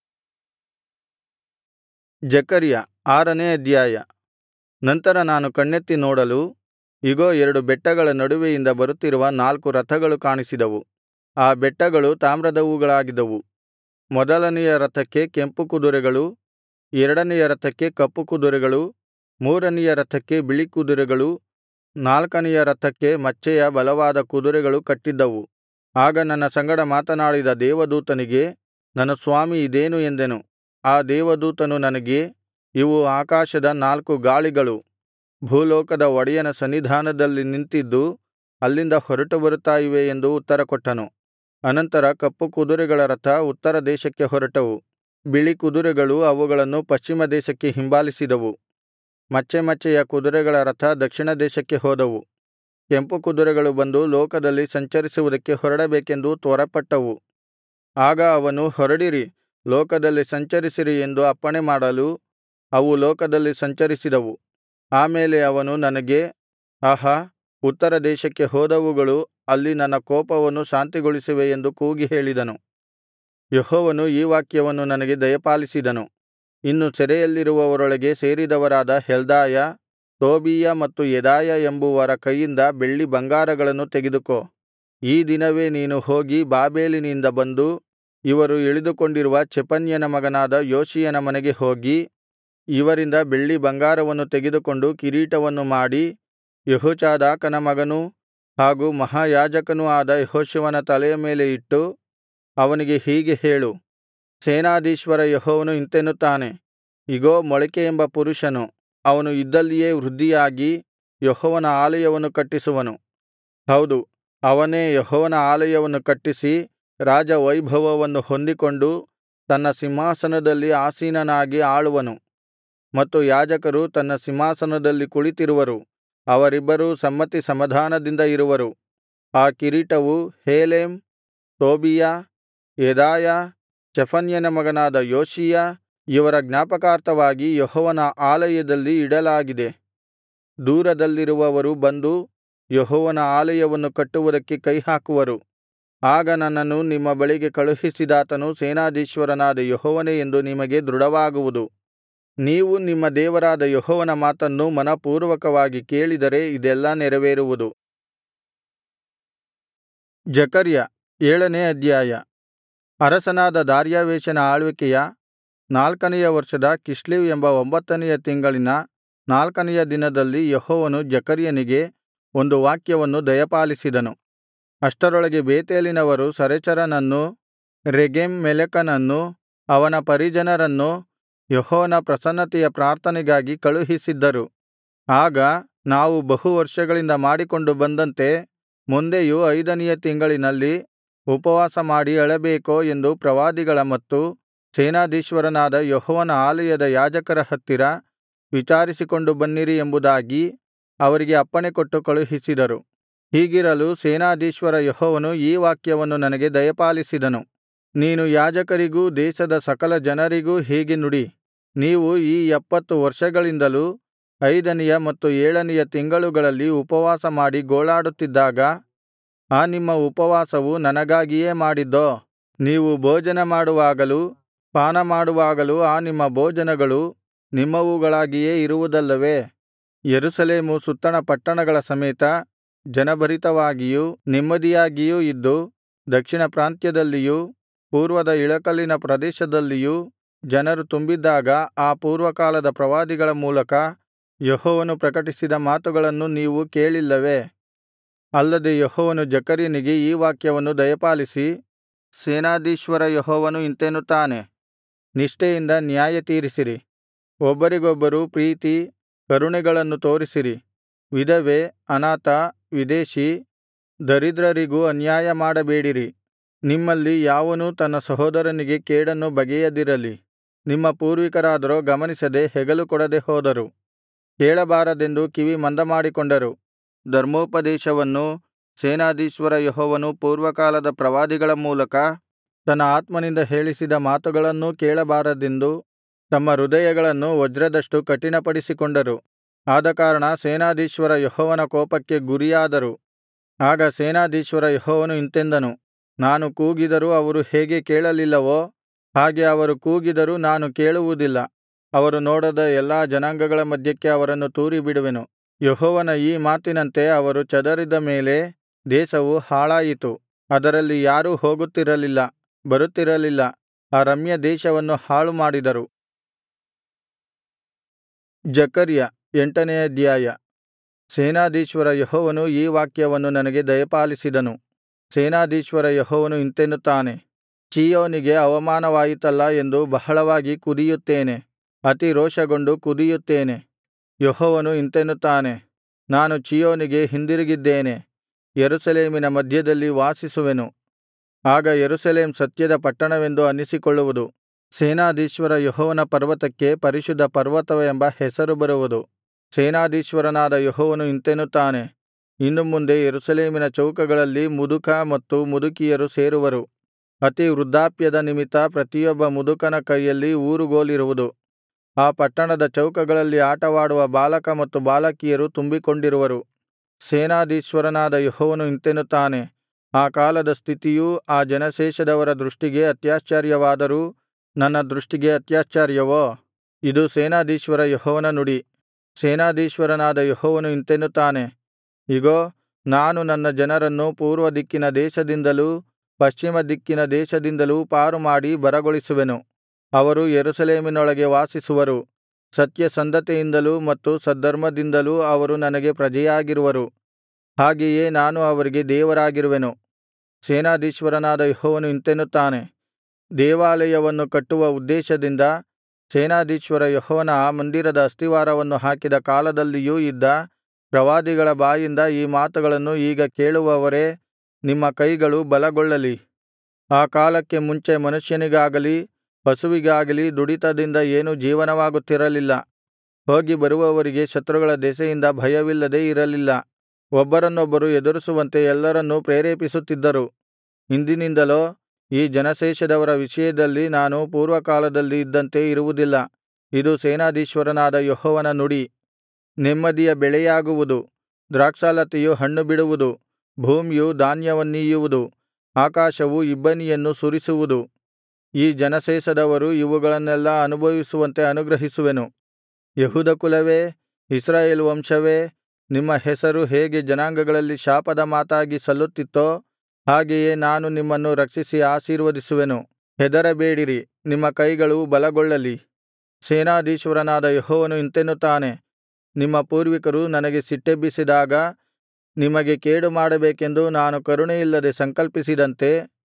ಜೆಕರ್ಯ ಆರನೇ ಅಧ್ಯಾಯ ನಂತರ ನಾನು ಕಣ್ಣೆತ್ತಿ ನೋಡಲು ಇಗೋ ಎರಡು ಬೆಟ್ಟಗಳ ನಡುವೆಯಿಂದ ಬರುತ್ತಿರುವ ನಾಲ್ಕು ರಥಗಳು ಕಾಣಿಸಿದವು ಆ ಬೆಟ್ಟಗಳು ತಾಮ್ರದವುಗಳಾಗಿದ್ದವು ಮೊದಲನೆಯ ರಥಕ್ಕೆ ಕೆಂಪು ಕುದುರೆಗಳು ಎರಡನೆಯ ರಥಕ್ಕೆ ಕಪ್ಪು ಕುದುರೆಗಳು ಮೂರನೆಯ ರಥಕ್ಕೆ ಬಿಳಿ ಕುದುರೆಗಳು ನಾಲ್ಕನೆಯ ರಥಕ್ಕೆ ಮಚ್ಚೆಯ ಬಲವಾದ ಕುದುರೆಗಳು ಕಟ್ಟಿದ್ದವು ಆಗ ನನ್ನ ಸಂಗಡ ಮಾತನಾಡಿದ ದೇವದೂತನಿಗೆ ನನ್ನ ಸ್ವಾಮಿ ಇದೇನು ಎಂದೆನು ಆ ದೇವದೂತನು ನನಗೆ ಇವು ಆಕಾಶದ ನಾಲ್ಕು ಗಾಳಿಗಳು ಭೂಲೋಕದ ಒಡೆಯನ ಸನ್ನಿಧಾನದಲ್ಲಿ ನಿಂತಿದ್ದು ಅಲ್ಲಿಂದ ಹೊರಟು ಬರುತ್ತಾ ಇವೆ ಎಂದು ಉತ್ತರಕೊಟ್ಟನು ಅನಂತರ ಕಪ್ಪು ಕುದುರೆಗಳ ರಥ ಉತ್ತರ ದೇಶಕ್ಕೆ ಹೊರಟವು ಬಿಳಿ ಕುದುರೆಗಳು ಅವುಗಳನ್ನು ಪಶ್ಚಿಮ ದೇಶಕ್ಕೆ ಹಿಂಬಾಲಿಸಿದವು ಮಚ್ಚೆ ಮಚ್ಚೆಯ ಕುದುರೆಗಳ ರಥ ದಕ್ಷಿಣ ದೇಶಕ್ಕೆ ಹೋದವು ಕೆಂಪು ಕುದುರೆಗಳು ಬಂದು ಲೋಕದಲ್ಲಿ ಸಂಚರಿಸುವುದಕ್ಕೆ ಹೊರಡಬೇಕೆಂದು ತ್ವರೆಪಟ್ಟವು ಆಗ ಅವನು ಹೊರಡಿರಿ ಲೋಕದಲ್ಲಿ ಸಂಚರಿಸಿರಿ ಎಂದು ಅಪ್ಪಣೆ ಮಾಡಲು ಅವು ಲೋಕದಲ್ಲಿ ಸಂಚರಿಸಿದವು ಆಮೇಲೆ ಅವನು ನನಗೆ ಆಹಾ ಉತ್ತರ ದೇಶಕ್ಕೆ ಹೋದವುಗಳು ಅಲ್ಲಿ ನನ್ನ ಕೋಪವನ್ನು ಶಾಂತಿಗೊಳಿಸಿವೆ ಎಂದು ಕೂಗಿ ಹೇಳಿದನು ಯೆಹೋವನು ಈ ವಾಕ್ಯವನ್ನು ನನಗೆ ದಯಪಾಲಿಸಿದನು ಇನ್ನು ಸೆರೆಯಲ್ಲಿರುವವರೊಳಗೆ ಸೇರಿದವರಾದ ಹೆಲ್ದಾಯ ತೋಬೀಯ ಮತ್ತು ಯೆದಾಯ ಎಂಬುವರ ಕೈಯಿಂದ ಬೆಳ್ಳಿ ಬಂಗಾರಗಳನ್ನು ತೆಗೆದುಕೋ ಈ ದಿನವೇ ನೀನು ಹೋಗಿ ಬಾಬೆಲಿನಿಂದ ಬಂದು ಇವರು ಇಳಿದುಕೊಂಡಿರುವ ಚೆಫನ್ಯನ ಮಗನಾದ ಯೋಷೀಯನ ಮನೆಗೆ ಹೋಗಿ ಇವರಿಂದ ಬೆಳ್ಳಿ ಬಂಗಾರವನ್ನು ತೆಗೆದುಕೊಂಡು ಕಿರೀಟವನ್ನು ಮಾಡಿ ಯೆಹೋಚಾದಾಕನ ಮಗನೂ ಹಾಗೂ ಮಹಾಯಾಜಕನೂ ಆದ ಯೆಹೋಶುವನ ತಲೆಯ ಮೇಲೆ ಇಟ್ಟು ಅವನಿಗೆ ಹೀಗೆ ಹೇಳು ಸೇನಾಧೀಶ್ವರ ಯೆಹೋವನು ಇಂತೆನ್ನುತ್ತಾನೆ ಇಗೋ ಮೊಳಿಕೆ ಎಂಬ ಪುರುಷನು ಅವನು ಇದ್ದಲ್ಲಿಯೇ ವೃದ್ಧಿಯಾಗಿ ಯೆಹೋವನ ಆಲಯವನ್ನು ಕಟ್ಟಿಸುವನು ಹೌದು ಅವನೇ ಯೆಹೋವನ ಆಲಯವನ್ನು ಕಟ್ಟಿಸಿ ರಾಜವೈಭವವನ್ನು ಹೊಂದಿಕೊಂಡು ತನ್ನ ಸಿಂಹಾಸನದಲ್ಲಿ ಆಸೀನನಾಗಿ ಆಳುವನು ಮತ್ತು ಯಾಜಕರು ತನ್ನ ಸಿಂಹಾಸನದಲ್ಲಿ ಕುಳಿತಿರುವರು ಅವರಿಬ್ಬರೂ ಸಮ್ಮತಿ ಸಮಾಧಾನದಿಂದ ಇರುವರು ಆ ಕಿರೀಟವು ಹೇಲೆಮ್ ತೋಬೀಯ ಯೆದಾಯ ಚೆಫನ್ಯನ ಮಗನಾದ ಯೋಷೀಯ ಇವರ ಜ್ಞಾಪಕಾರ್ಥವಾಗಿ ಯೆಹೋವನ ಆಲಯದಲ್ಲಿ ಇಡಲಾಗಿದೆ ದೂರದಲ್ಲಿರುವವರು ಬಂದು ಯೆಹೋವನ ಆಲಯವನ್ನು ಕಟ್ಟುವುದಕ್ಕೆ ಕೈಹಾಕುವರು ಆಗ ನನ್ನನ್ನು ನಿಮ್ಮ ಬಳಿಗೆ ಕಳುಹಿಸಿದಾತನು ಸೇನಾಧೀಶ್ವರನಾದ ಯೆಹೋವನೇ ಎಂದು ನಿಮಗೆ ದೃಢವಾಗುವುದು ನೀವು ನಿಮ್ಮ ದೇವರಾದ ಯೆಹೋವನ ಮಾತನ್ನು ಮನಃಪೂರ್ವಕವಾಗಿ ಕೇಳಿದರೆ ಇದೆಲ್ಲಾ ನೆರವೇರುವುದು ಜಕರ್ಯ ಏಳನೇ ಅಧ್ಯಾಯ ಅರಸನಾದ ದಾರ್ಯಾವೆಷನ ಆಳ್ವಿಕೆಯ ನಾಲ್ಕನೆಯ ವರ್ಷದ ಕಿಸ್ಲೇವ್ ಎಂಬ ಒಂಬತ್ತನೆಯ ತಿಂಗಳಿನ ನಾಲ್ಕನೆಯ ದಿನದಲ್ಲಿ ಯೆಹೋವನು ಜಕರ್ಯನಿಗೆ ಒಂದು ವಾಕ್ಯವನ್ನು ದಯಪಾಲಿಸಿದನು ಅಷ್ಟರೊಳಗೆ ಬೇತೇಲಿನವರು ಸರೆಚರನನ್ನೂ ರೆಗೆಮ್ ಮೆಲೆಕನನ್ನೂ ಅವನ ಪರಿಜನರನ್ನೂ ಯೆಹೋವನ ಪ್ರಸನ್ನತೆಯ ಪ್ರಾರ್ಥನೆಗಾಗಿ ಕಳುಹಿಸಿದ್ದರು ಆಗ ನಾವು ಬಹು ವರ್ಷಗಳಿಂದ ಮಾಡಿಕೊಂಡು ಬಂದಂತೆ ಮುಂದೆಯೂ ಐದನೆಯ ತಿಂಗಳಿನಲ್ಲಿ ಉಪವಾಸಮಾಡಿ ಅಳಬೇಕೋ ಎಂದು ಪ್ರವಾದಿಗಳ ಮತ್ತು ಸೇನಾಧೀಶ್ವರನಾದ ಯೆಹೋವನ ಆಲಯದ ಯಾಜಕರ ಹತ್ತಿರ ವಿಚಾರಿಸಿಕೊಂಡು ಬನ್ನಿರಿ ಎಂಬುದಾಗಿ ಅವರಿಗೆ ಅಪ್ಪಣೆಕೊಟ್ಟು ಕಳುಹಿಸಿದರು ಹೀಗಿರಲು ಸೇನಾಧೀಶ್ವರ ಯೆಹೋವನು ಈ ವಾಕ್ಯವನ್ನು ನನಗೆ ದಯಪಾಲಿಸಿದನು ನೀನು ಯಾಜಕರಿಗೂ ದೇಶದ ಸಕಲ ಜನರಿಗೂ ಹೀಗೆ ನುಡಿ ನೀವು ಈ ಎಪ್ಪತ್ತು ವರ್ಷಗಳಿಂದಲೂ ಐದನೆಯ ಮತ್ತು ಏಳನೆಯ ತಿಂಗಳುಗಳಲ್ಲಿ ಉಪವಾಸಮಾಡಿ ಗೋಳಾಡುತ್ತಿದ್ದಾಗ ಆ ನಿಮ್ಮ ಉಪವಾಸವು ನನಗಾಗಿಯೇ ಮಾಡಿದ್ದೋ ನೀವು ಭೋಜನ ಮಾಡುವಾಗಲೂ ಪಾನಮಾಡುವಾಗಲೂ ಆ ನಿಮ್ಮ ಭೋಜನಗಳು ನಿಮ್ಮವುಗಳಾಗಿಯೇ ಇರುವುದಲ್ಲವೇ ಯೆರೂಸಲೇಮು ಸುತ್ತಣ ಪಟ್ಟಣಗಳ ಸಮೇತ ಜನಭರಿತವಾಗಿಯೂ ನೆಮ್ಮದಿಯಾಗಿಯೂ ಇದ್ದು ದಕ್ಷಿಣ ಪ್ರಾಂತ್ಯದಲ್ಲಿಯೂ ಪೂರ್ವದ ಇಳಕಲಿನ ಪ್ರದೇಶದಲ್ಲಿಯೂ ಜನರು ತುಂಬಿದ್ದಾಗ ಆ ಪೂರ್ವಕಾಲದ ಪ್ರವಾದಿಗಳ ಮೂಲಕ ಯೆಹೋವನು ಪ್ರಕಟಿಸಿದ ಮಾತುಗಳನ್ನು ನೀವು ಕೇಳಿಲ್ಲವೇ ಅಲ್ಲದೆ ಯೆಹೋವನು ಜಕರ್ಯನಿಗೆ ಈ ವಾಕ್ಯವನ್ನು ದಯಪಾಲಿಸಿ ಸೇನಾಧೀಶ್ವರ ಯೆಹೋವನು ಇಂತೆನ್ನುತ್ತಾನೆ ನಿಷ್ಠೆಯಿಂದ ನ್ಯಾಯತೀರಿಸಿರಿ ಒಬ್ಬರಿಗೊಬ್ಬರು ಪ್ರೀತಿ ಕರುಣೆಗಳನ್ನು ತೋರಿಸಿರಿ ವಿಧವೆ ಅನಾಥ ವಿದೇಶಿ ದರಿದ್ರರಿಗೂ ಅನ್ಯಾಯ ಮಾಡಬೇಡಿರಿ ನಿಮ್ಮಲ್ಲಿ ಯಾವನೂ ತನ್ನ ಸಹೋದರನಿಗೆ ಕೇಡನ್ನು ಬಗೆಯದಿರಲಿ ನಿಮ್ಮ ಪೂರ್ವಿಕರಾದರೋ ಗಮನಿಸದೆ ಹೆಗಲು ಕೊಡದೆ ಹೋದರು ಕೇಳಬಾರದೆಂದು ಕಿವಿ ಮಂದಮಾಡಿಕೊಂಡರು ಧರ್ಮೋಪದೇಶವನ್ನು ಸೇನಾಧೀಶ್ವರ ಯೆಹೋವನು ಪೂರ್ವಕಾಲದ ಪ್ರವಾದಿಗಳ ಮೂಲಕ ತನ್ನ ಆತ್ಮನಿಂದ ಹೇಳಿಸಿದ ಮಾತುಗಳನ್ನೂ ಕೇಳಬಾರದೆಂದು ತಮ್ಮ ಹೃದಯಗಳನ್ನು ವಜ್ರದಷ್ಟು ಕಠಿಣಪಡಿಸಿಕೊಂಡರು ಆದಕಾರಣ ಸೇನಾಧೀಶ್ವರ ಯೆಹೋವನ ಕೋಪಕ್ಕೆ ಗುರಿಯಾದರು ಆಗ ಸೇನಾಧೀಶ್ವರ ಯೆಹೋವನು ಇಂತೆಂದನು ನಾನು ಕೂಗಿದರೂ ಅವರು ಹೇಗೆ ಕೇಳಲಿಲ್ಲವೋ ಹಾಗೆ ಅವರು ಕೂಗಿದರೂ ನಾನು ಕೇಳುವುದಿಲ್ಲ ಅವರು ನೋಡದ ಎಲ್ಲಾ ಜನಾಂಗಗಳ ಮಧ್ಯಕ್ಕೆ ಅವರನ್ನು ತೂರಿಬಿಡುವೆನು ಯೆಹೋವನ ಈ ಮಾತಿನಂತೆ ಅವರು ಚದರಿದ ಮೇಲೆ ದೇಶವು ಹಾಳಾಯಿತು ಅದರಲ್ಲಿ ಯಾರೂ ಹೋಗುತ್ತಿರಲಿಲ್ಲ ಬರುತ್ತಿರಲಿಲ್ಲ ಆ ರಮ್ಯ ದೇಶವನ್ನು ಹಾಳುಮಾಡಿದರು ಜಕರ್ಯ ಎಂಟನೇ ಅಧ್ಯಾಯ ಸೇನಾಧೀಶ್ವರ ಯೆಹೋವನು ಈ ವಾಕ್ಯವನ್ನು ನನಗೆ ದಯಪಾಲಿಸಿದನು ಸೇನಾಧೀಶ್ವರ ಯೆಹೋವನು ಇಂತೆನ್ನುತ್ತಾನೆ ಚೀಯೋನಿಗೆ ಅವಮಾನವಾಯಿತಲ್ಲಾ ಎಂದು ಬಹಳವಾಗಿ ಕುದಿಯುತ್ತೇನೆ ಅತಿ ರೋಷಗೊಂಡು ಕುದಿಯುತ್ತೇನೆ ಯೆಹೋವನು ಇಂತೆನ್ನುತ್ತಾನೆ ನಾನು ಚೀಯೋನಿಗೆ ಹಿಂದಿರುಗಿದ್ದೇನೆ ಯೆರೂಸಲೇಮಿನ ಮಧ್ಯದಲ್ಲಿ ವಾಸಿಸುವೆನು ಆಗ ಯೆರೂಸಲೇಮ್ ಸತ್ಯದ ಪಟ್ಟಣವೆಂದು ಅನ್ನಿಸಿಕೊಳ್ಳುವುದು ಸೇನಾಧೀಶ್ವರ ಯೆಹೋವನ ಪರ್ವತಕ್ಕೆ ಪರಿಶುದ್ಧ ಪರ್ವತವೆಂಬ ಹೆಸರು ಬರುವುದು ಸೇನಾಧೀಶ್ವರನಾದ ಯೆಹೋವನು ಇಂತೆನ್ನುತ್ತಾನೆ ಇನ್ನು ಮುಂದೆ ಯೆರೂಸಲೇಮಿನ ಚೌಕಗಳಲ್ಲಿ ಮುದುಕ ಮತ್ತು ಮುದುಕಿಯರು ಸೇರುವರು ಅತಿ ವೃದ್ಧಾಪ್ಯದ ನಿಮಿತ್ತ ಪ್ರತಿಯೊಬ್ಬ ಮುದುಕನ ಕೈಯಲ್ಲಿ ಊರುಗೋಲಿರುವುದು ಆ ಪಟ್ಟಣದ ಚೌಕಗಳಲ್ಲಿ ಆಟವಾಡುವ ಬಾಲಕ ಮತ್ತು ಬಾಲಕಿಯರು ತುಂಬಿಕೊಂಡಿರುವರು ಸೇನಾಧೀಶ್ವರನಾದ ಯೆಹೋವನು ಇಂತೆನ್ನುತ್ತಾನೆ ಆ ಕಾಲದ ಸ್ಥಿತಿಯು ಆ ಜನಶೇಷದವರ ದೃಷ್ಟಿಗೆ ಅತ್ಯಾಶ್ಚರ್ಯವಾದರೂ ನನ್ನ ದೃಷ್ಟಿಗೆ ಅತ್ಯಾಶ್ಚರ್ಯವೋ ಇದು ಸೇನಾಧೀಶ್ವರ ಯೆಹೋವನ ನುಡಿ ಸೇನಾಧೀಶ್ವರನಾದ ಯೆಹೋವನು ಇಂತೆನ್ನುತ್ತಾನೆ ಇಗೋ ನಾನು ನನ್ನ ಜನರನ್ನು ಪೂರ್ವ ದಿಕ್ಕಿನ ದೇಶದಿಂದಲೂ ಪಶ್ಚಿಮ ದಿಕ್ಕಿನ ದೇಶದಿಂದಲೂ ಪಾರುಮಾಡಿ ಬರಗೊಳಿಸುವೆನು ಅವರು ಯೆರೂಸಲೇಮಿನೊಳಗೆ ವಾಸಿಸುವರು ಸತ್ಯಸಂಧತೆಯಿಂದಲೂ ಮತ್ತು ಸದ್ಧರ್ಮದಿಂದಲೂ ಅವರು ನನಗೆ ಪ್ರಜೆಯಾಗಿರುವರು ಹಾಗೆಯೇ ನಾನು ಅವರಿಗೆ ದೇವರಾಗಿರುವೆನು ಸೇನಾಧೀಶ್ವರನಾದ ಯೆಹೋವನು ಇಂತೆನ್ನುತ್ತಾನೆ ದೇವಾಲಯವನ್ನು ಕಟ್ಟುವ ಉದ್ದೇಶದಿಂದ ಸೇನಾಧೀಶ್ವರ ಯೆಹೋವನ ಆ ಮಂದಿರದ ಅಸ್ತಿವಾರವನ್ನು ಹಾಕಿದ ಕಾಲದಲ್ಲಿಯೂ ಇದ್ದ ಪ್ರವಾದಿಗಳ ಬಾಯಿಂದ ಈ ಮಾತುಗಳನ್ನು ಈಗ ಕೇಳುವವರೇ ನಿಮ್ಮ ಕೈಗಳು ಬಲಗೊಳ್ಳಲಿ ಆ ಕಾಲಕ್ಕೆ ಮುಂಚೆ ಮನುಷ್ಯನಿಗಾಗಲಿ ಪಶುವಿಗಾಗಲಿ ದುಡಿತದಿಂದ ಏನೂ ಜೀವನವಾಗುತ್ತಿರಲಿಲ್ಲ ಹೋಗಿ ಬರುವವರಿಗೆ ಶತ್ರುಗಳ ದೆಸೆಯಿಂದ ಭಯವಿಲ್ಲದೆ ಇರಲಿಲ್ಲ ಒಬ್ಬರನ್ನೊಬ್ಬರು ಎದುರಿಸುವಂತೆ ಎಲ್ಲರನ್ನೂ ಪ್ರೇರೇಪಿಸುತ್ತಿದ್ದರು ಇಂದಿನಿಂದಲೋ ಈ ಜನಶೇಷದವರ ವಿಷಯದಲ್ಲಿ ನಾನು ಪೂರ್ವಕಾಲದಲ್ಲಿ ಇದ್ದಂತೆ ಇರುವುದಿಲ್ಲ ಇದು ಸೇನಾಧೀಶ್ವರನಾದ ಯೆಹೋವನ ನುಡಿ ನೆಮ್ಮದಿಯ ಬೆಳೆಯಾಗುವುದು ದ್ರಾಕ್ಷಾಲತೆಯು ಹಣ್ಣು ಬಿಡುವುದು ಭೂಮಿಯು ಧಾನ್ಯವನ್ನೀಯುವುದು ಆಕಾಶವು ಇಬ್ಬನಿಯನ್ನು ಸುರಿಸುವುದು ಈ ಜನಶೇಷದವರು ಇವುಗಳನ್ನೆಲ್ಲಾ ಅನುಭವಿಸುವಂತೆ ಅನುಗ್ರಹಿಸುವೆನು ಯೆಹೂದ ಕುಲವೇ ಇಸ್ರಾಯೇಲ್ ವಂಶವೇ ನಿಮ್ಮ ಹೆಸರು ಹೇಗೆ ಜನಾಂಗಗಳಲ್ಲಿ ಶಾಪದ ಮಾತಾಗಿ ಸಲ್ಲುತ್ತಿತ್ತೋ ಹಾಗೆಯೇ ನಾನು ನಿಮ್ಮನ್ನು ರಕ್ಷಿಸಿ ಆಶೀರ್ವದಿಸುವೆನು ಹೆದರಬೇಡಿರಿ ನಿಮ್ಮ ಕೈಗಳು ಬಲಗೊಳ್ಳಲಿ ಸೇನಾಧೀಶ್ವರನಾದ ಯೆಹೋವನು ಇಂತೆನ್ನುತ್ತಾನೆ ನಿಮ್ಮ ಪೂರ್ವಿಕರು ನನಗೆ ಸಿಟ್ಟೆಬ್ಬಿಸಿದಾಗ ನಿಮಗೆ ಕೇಡು ಮಾಡಬೇಕೆಂದು ನಾನು ಕರುಣೆಯಿಲ್ಲದೆ ಸಂಕಲ್ಪಿಸಿದಂತೆ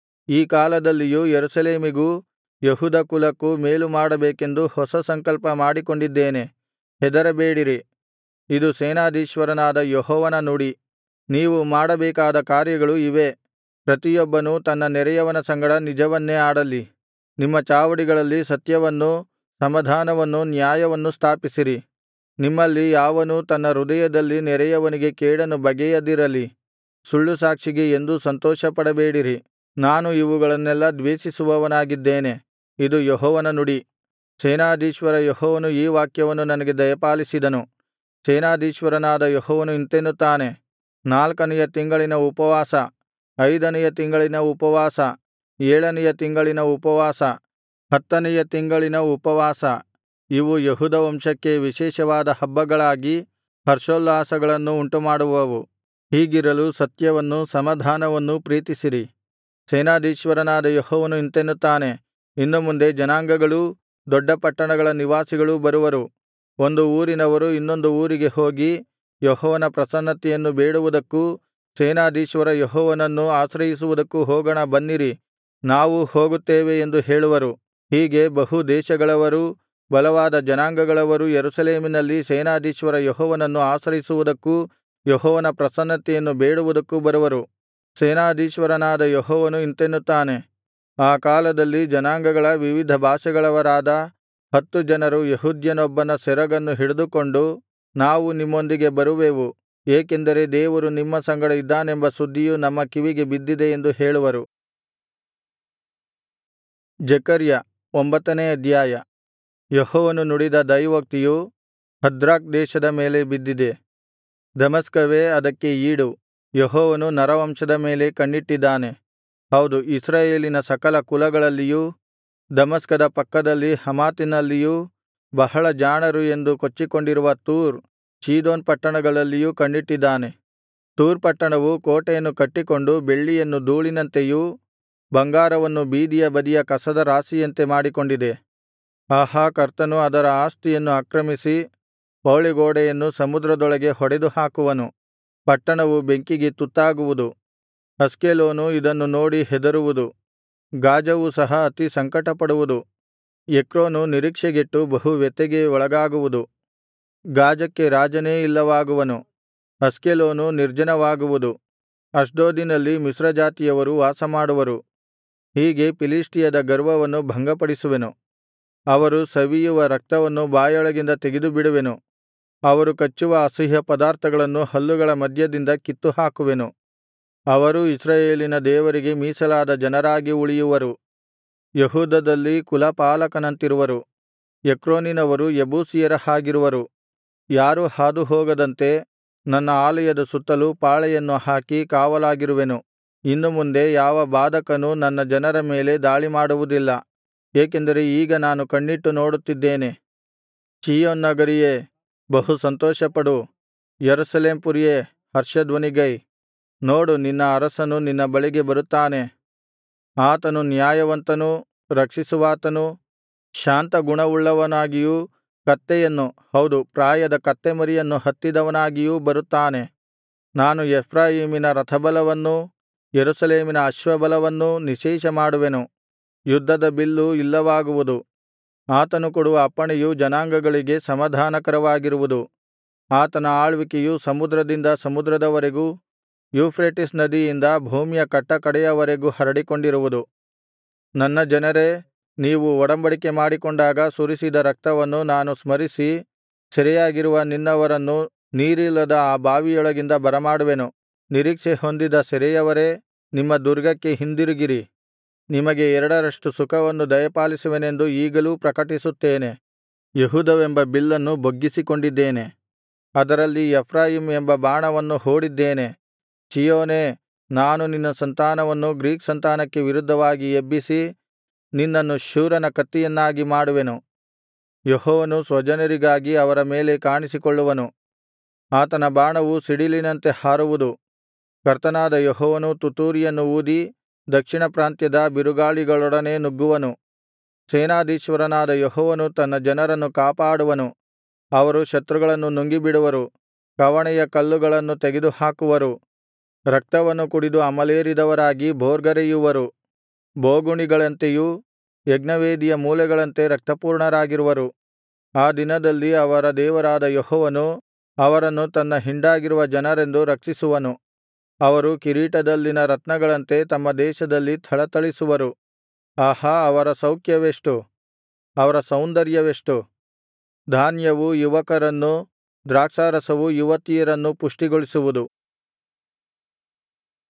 ಈ ಕಾಲದಲ್ಲಿಯೂ ಯೆರೂಸಲೇಮಿಗೂ ಯೆಹೂದ ಕುಲಕ್ಕೂ ಮೇಲು ಮಾಡಬೇಕೆಂದು ಹೊಸ ಸಂಕಲ್ಪ ಮಾಡಿಕೊಂಡಿದ್ದೇನೆ ಹೆದರಬೇಡಿರಿ ಇದು ಸೇನಾಧೀಶ್ವರನಾದ ಯೆಹೋವನ ನುಡಿ ನೀವು ಮಾಡಬೇಕಾದ ಕಾರ್ಯಗಳು ಇವೇ ಪ್ರತಿಯೊಬ್ಬನೂ ತನ್ನ ನೆರೆಯವನ ಸಂಗಡ ನಿಜವನ್ನೇ ಆಡಲಿ ನಿಮ್ಮ ಚಾವಡಿಗಳಲ್ಲಿ ಸತ್ಯವನ್ನೂ ಸಮಾಧಾನವನ್ನೂ ನ್ಯಾಯವನ್ನೂ ಸ್ಥಾಪಿಸಿರಿ ನಿಮ್ಮಲ್ಲಿ ಯಾವನೂ ತನ್ನ ಹೃದಯದಲ್ಲಿ ನೆರೆಯವನಿಗೆ ಕೇಡನ್ನು ಬಗೆಯದಿರಲಿ ಸುಳ್ಳು ಸಾಕ್ಷಿಗೆ ಎಂದೂ ಸಂತೋಷಪಡಬೇಡಿರಿ ನಾನು ಇವುಗಳನ್ನೆಲ್ಲಾ ದ್ವೇಷಿಸುವವನಾಗಿದ್ದೇನೆ ಇದು ಯೆಹೋವನ ನುಡಿ ಸೇನಾಧೀಶ್ವರ ಯೆಹೋವನು ಈ ವಾಕ್ಯವನ್ನು ನನಗೆ ದಯಪಾಲಿಸಿದನು ಸೇನಾಧೀಶ್ವರನಾದ ಯೆಹೋವನು ಇಂತೆನ್ನುತ್ತಾನೆ ನಾಲ್ಕನೆಯ ತಿಂಗಳಿನ ಉಪವಾಸ ಐದನೆಯ ತಿಂಗಳಿನ ಉಪವಾಸ ಏಳನೆಯ ತಿಂಗಳಿನ ಉಪವಾಸ ಹತ್ತನೆಯ ತಿಂಗಳಿನ ಉಪವಾಸ ಇವು ಯೆಹೂದ ವಂಶಕ್ಕೆ ವಿಶೇಷವಾದ ಹಬ್ಬಗಳಾಗಿ ಹರ್ಷೋಲ್ಲಾಸಗಳನ್ನು ಉಂಟುಮಾಡುವವು ಹೀಗಿರಲು ಸತ್ಯವನ್ನೂ ಸಮಾಧಾನವನ್ನೂ ಪ್ರೀತಿಸಿರಿ ಸೇನಾಧೀಶ್ವರನಾದ ಯೆಹೋವನು ಇಂತೆನ್ನುತ್ತಾನೆ ಇನ್ನು ಮುಂದೆ ಜನಾಂಗಗಳೂ ದೊಡ್ಡ ಪಟ್ಟಣಗಳ ನಿವಾಸಿಗಳೂ ಬರುವರು ಒಂದು ಊರಿನವರು ಇನ್ನೊಂದು ಊರಿಗೆ ಹೋಗಿ ಯೆಹೋವನ ಪ್ರಸನ್ನತೆಯನ್ನು ಬೇಡುವುದಕ್ಕೂ ಸೇನಾಧೀಶ್ವರ ಯೆಹೋವನನ್ನು ಆಶ್ರಯಿಸುವುದಕ್ಕೂ ಹೋಗೋಣ ಬನ್ನಿರಿ ನಾವೂ ಹೋಗುತ್ತೇವೆ ಎಂದು ಹೇಳುವರು ಹೀಗೆ ಬಹು ದೇಶಗಳವರೂ ಬಲವಾದ ಜನಾಂಗಗಳವರೂ ಯೆರೂಸಲೇಮಿನಲ್ಲಿ ಸೇನಾಧೀಶ್ವರ ಯೆಹೋವನನ್ನು ಆಶ್ರಯಿಸುವುದಕ್ಕೂ ಯೆಹೋವನ ಪ್ರಸನ್ನತೆಯನ್ನು ಬೇಡುವುದಕ್ಕೂ ಬರುವರು ಸೇನಾಧೀಶ್ವರನಾದ ಯೆಹೋವನು ಇಂತೆನ್ನುತ್ತಾನೆ ಆ ಕಾಲದಲ್ಲಿ ಜನಾಂಗಗಳ ವಿವಿಧ ಭಾಷೆಗಳವರಾದ ಹತ್ತು ಜನರು ಯೆಹೂದ್ಯನೊಬ್ಬನ ಸೆರಗನ್ನು ಹಿಡಿದುಕೊಂಡು ನಾವು ನಿಮ್ಮೊಂದಿಗೆ ಬರುವೆವು ಏಕೆಂದರೆ ದೇವರು ನಿಮ್ಮ ಸಂಗಡ ಇದ್ದಾನೆಂಬ ಸುದ್ದಿಯು ನಮ್ಮ ಕಿವಿಗೆ ಬಿದ್ದಿದೆ ಎಂದು ಹೇಳುವರು ಜೆಕರ್ಯ ಒಂಬತ್ತನೇ ಅಧ್ಯಾಯ ಯೆಹೋವನು ನುಡಿದ ದೈವೋಕ್ತಿಯು ಹದ್ರಾಕ್ ದೇಶದ ಮೇಲೆ ಬಿದ್ದಿದೆ ದಮಸ್ಕವೇ ಅದಕ್ಕೆ ಈಡು ಯೆಹೋವನು ನರವಂಶದ ಮೇಲೆ ಕಣ್ಣಿಟ್ಟಿದ್ದಾನೆ ಹೌದು ಇಸ್ರಾಯೇಲಿನ ಸಕಲ ಕುಲಗಳಲ್ಲಿಯೂ ದಮಸ್ಕದ ಪಕ್ಕದಲ್ಲಿ ಹಮಾತಿನಲ್ಲಿಯೂ ಬಹಳ ಜಾಣರು ಎಂದು ಕೊಚ್ಚಿಕೊಂಡಿರುವ ತೂರ್ ಚೀದೋನ್ ಪಟ್ಟಣಗಳಲ್ಲಿಯೂ ಕಣ್ಣಿಟ್ಟಿದ್ದಾನೆ ತೂರ್ ಪಟ್ಟಣವು ಕೋಟೆಯನ್ನು ಕಟ್ಟಿಕೊಂಡು ಬೆಳ್ಳಿಯನ್ನು ಧೂಳಿನಂತೆಯೂ ಬಂಗಾರವನ್ನು ಬೀದಿಯ ಬದಿಯ ಕಸದ ರಾಶಿಯಂತೆ ಮಾಡಿಕೊಂಡಿದೆ ಆಹಾ ಕರ್ತನು ಅದರ ಆಸ್ತಿಯನ್ನು ಆಕ್ರಮಿಸಿ ಪೌಳಿಗೋಡೆಯನ್ನು ಸಮುದ್ರದೊಳಗೆ ಹೊಡೆದು ಹಾಕುವನು ಪಟ್ಟಣವು ಬೆಂಕಿಗೆ ತುತ್ತಾಗುವುದು ಅಷ್ಕೆಲೋನು ಇದನ್ನು ನೋಡಿ ಹೆದರುವುದು ಗಾಜವು ಸಹ ಅತಿ ಸಂಕಟಪಡುವುದು ಎಕ್ರೋನು ನಿರೀಕ್ಷೆಗೆಟ್ಟು ಬಹು ವ್ಯಥೆಗೆ ಒಳಗಾಗುವುದು ಗಾಜಕ್ಕೆ ರಾಜನೇ ಇಲ್ಲವಾಗುವನು ಅಷ್ಕೆಲೋನು ನಿರ್ಜನವಾಗುವುದು ಅಷ್ಡೋದಿನಲ್ಲಿ ಮಿಶ್ರಜಾತಿಯವರು ವಾಸಮಾಡುವರು ಹೀಗೆ ಫಿಲಿಷ್ಟಿಯದ ಗರ್ವವನ್ನು ಭಂಗಪಡಿಸುವೆನು ಅವರು ಸವಿಯುವ ರಕ್ತವನ್ನು ಬಾಯೊಳಗಿಂದ ತೆಗೆದುಬಿಡುವೆನು ಅವರು ಕಚ್ಚುವ ಅಸಹ್ಯ ಪದಾರ್ಥಗಳನ್ನು ಹಲ್ಲುಗಳ ಮಧ್ಯದಿಂದ ಕಿತ್ತುಹಾಕುವೆನು ಅವರು ಇಸ್ರಾಯೇಲಿನ ದೇವರಿಗೆ ಮೀಸಲಾದ ಜನರಾಗಿ ಉಳಿಯುವರು ಯೆಹೂದದಲ್ಲಿ ಕುಲಪಾಲಕನಂತಿರುವರು ಎಕ್ರೋನಿನವರು ಯೆಬೂಸಿಯರ ಹಾಗಿರುವರು ಯಾರೂ ಹಾದುಹೋಗದಂತೆ ನನ್ನ ಆಲಯದ ಸುತ್ತಲೂ ಪಾಳೆಯನ್ನು ಹಾಕಿ ಕಾವಲಾಗಿರುವೆನು ಇನ್ನು ಮುಂದೆ ಯಾವ ಬಾಧಕನೂ ನನ್ನ ಜನರ ಮೇಲೆ ದಾಳಿಮಾಡುವುದಿಲ್ಲ ಏಕೆಂದರೆ ಈಗ ನಾನು ಕಣ್ಣಿಟ್ಟು ನೋಡುತ್ತಿದ್ದೇನೆ ಚೀಯೋನ್ ನಗರಿಯೇ ಬಹು ಸಂತೋಷಪಡು ಯೆರೂಸಲೇಮ್ ಪುರಿಯೇ ಹರ್ಷಧ್ವನಿಗೈ ನೋಡು ನಿನ್ನ ಅರಸನು ನಿನ್ನ ಬಳಿಗೆ ಬರುತ್ತಾನೆ ಆತನು ನ್ಯಾಯವಂತನೂ ರಕ್ಷಿಸುವಾತನೂ ಶಾಂತಗುಣವುಳ್ಳವನಾಗಿಯೂ ಕತ್ತೆಯನ್ನು ಹೌದು ಪ್ರಾಯದ ಕತ್ತೆಮರಿಯನ್ನು ಹತ್ತಿದವನಾಗಿಯೂ ಬರುತ್ತಾನೆ ನಾನು ಎಫ್ರಾಯೀಮಿನ ರಥಬಲವನ್ನೂ ಯೆರೂಸಲೇಮಿನ ಅಶ್ವಬಲವನ್ನೂ ನಿಶ್ಶೇಷಮಾಡುವೆನು ಯುದ್ಧದ ಬಿಲ್ಲು ಇಲ್ಲವಾಗುವುದು ಆತನು ಕೊಡುವ ಅಪ್ಪಣೆಯು ಜನಾಂಗಗಳಿಗೆ ಸಮಾಧಾನಕರವಾಗಿರುವುದು ಆತನ ಆಳ್ವಿಕೆಯು ಸಮುದ್ರದಿಂದ ಸಮುದ್ರದವರೆಗೂ ಯೂಫ್ರೆಟಿಸ್ ನದಿಯಿಂದ ಭೂಮಿಯ ಕಟ್ಟಕಡೆಯವರೆಗೂ ಹರಡಿಕೊಂಡಿರುವುದು ನನ್ನ ಜನರೇ ನೀವು ಒಡಂಬಡಿಕೆ ಮಾಡಿಕೊಂಡಾಗ ಸುರಿಸಿದ ರಕ್ತವನ್ನು ನಾನು ಸ್ಮರಿಸಿ ಸೆರೆಯಾಗಿರುವ ನಿನ್ನವರನ್ನು ನೀರಿಲ್ಲದ ಆ ಬಾವಿಯೊಳಗಿಂದ ಬರಮಾಡುವೆನು ನಿರೀಕ್ಷೆ ಹೊಂದಿದ ಸೆರೆಯವರೇ ನಿಮ್ಮ ದುರ್ಗಕ್ಕೆ ಹಿಂದಿರುಗಿರಿ ನಿಮಗೆ ಎರಡರಷ್ಟು ಸುಖವನ್ನು ದಯಪಾಲಿಸುವೆನೆಂದು ಈಗಲೂ ಪ್ರಕಟಿಸುತ್ತೇನೆ ಯೆಹೂದವೆಂಬ ಬಿಲ್ಲನ್ನು ಬೊಗ್ಗಿಸಿಕೊಂಡಿದ್ದೇನೆ ಅದರಲ್ಲಿ ಎಫ್ರಾಯೀಮ್ ಎಂಬ ಬಾಣವನ್ನು ಹೂಡಿದ್ದೇನೆ ಚೀಯೋನೇ ನಾನು ನಿನ್ನ ಸಂತಾನವನ್ನು ಗ್ರೀಕ್ ಸಂತಾನಕ್ಕೆ ವಿರುದ್ಧವಾಗಿ ಎಬ್ಬಿಸಿ ನಿನ್ನನ್ನು ಶೂರನ ಕತ್ತಿಯನ್ನಾಗಿ ಮಾಡುವೆನು ಯೆಹೋವನು ಸ್ವಜನರಿಗಾಗಿ ಅವರ ಮೇಲೆ ಕಾಣಿಸಿಕೊಳ್ಳುವನು ಆತನ ಬಾಣವು ಸಿಡಿಲಿನಂತೆ ಹಾರುವುದು ಕರ್ತನಾದ ಯೆಹೋವನು ತುತ್ತೂರಿಯನ್ನು ಊದಿ ದಕ್ಷಿಣ ಪ್ರಾಂತ್ಯದ ಬಿರುಗಾಳಿಗಳೊಡನೆ ನುಗ್ಗುವನು ಸೇನಾಧೀಶ್ವರನಾದ ಯೆಹೋವನು ತನ್ನ ಜನರನ್ನು ಕಾಪಾಡುವನು ಅವರು ಶತ್ರುಗಳನ್ನು ನುಂಗಿಬಿಡುವರು ಕವಣೆಯ ಕಲ್ಲುಗಳನ್ನು ತೆಗೆದುಹಾಕುವರು ರಕ್ತವನ್ನು ಕುಡಿದು ಅಮಲೇರಿದವರಾಗಿ ಭೋರ್ಗರೆಯುವರು ಬೋಗುಣಿಗಳಂತೆಯೂ ಯಜ್ಞವೇದಿಯ ಮೂಲೆಗಳಂತೆ ರಕ್ತಪೂರ್ಣರಾಗಿರುವರು ಆ ದಿನದಲ್ಲಿ ಅವರ ದೇವರಾದ ಯೆಹೋವನು ಅವರನ್ನು ತನ್ನ ಹಿಂಡಾಗಿರುವ ಜನರೆಂದು ರಕ್ಷಿಸುವನು ಅವರು ಕಿರೀಟದಲ್ಲಿನ ರತ್ನಗಳಂತೆ ತಮ್ಮ ದೇಶದಲ್ಲಿ ಥಳಥಳಿಸುವರು ಆಹಾ ಅವರ ಸೌಖ್ಯವೆಷ್ಟು ಅವರ ಸೌಂದರ್ಯವೆಷ್ಟು ಧಾನ್ಯವು ಯುವಕರನ್ನೂ ದ್ರಾಕ್ಷಾರಸವು ಯುವತಿಯರನ್ನೂ ಪುಷ್ಟಿಗೊಳಿಸುವುದು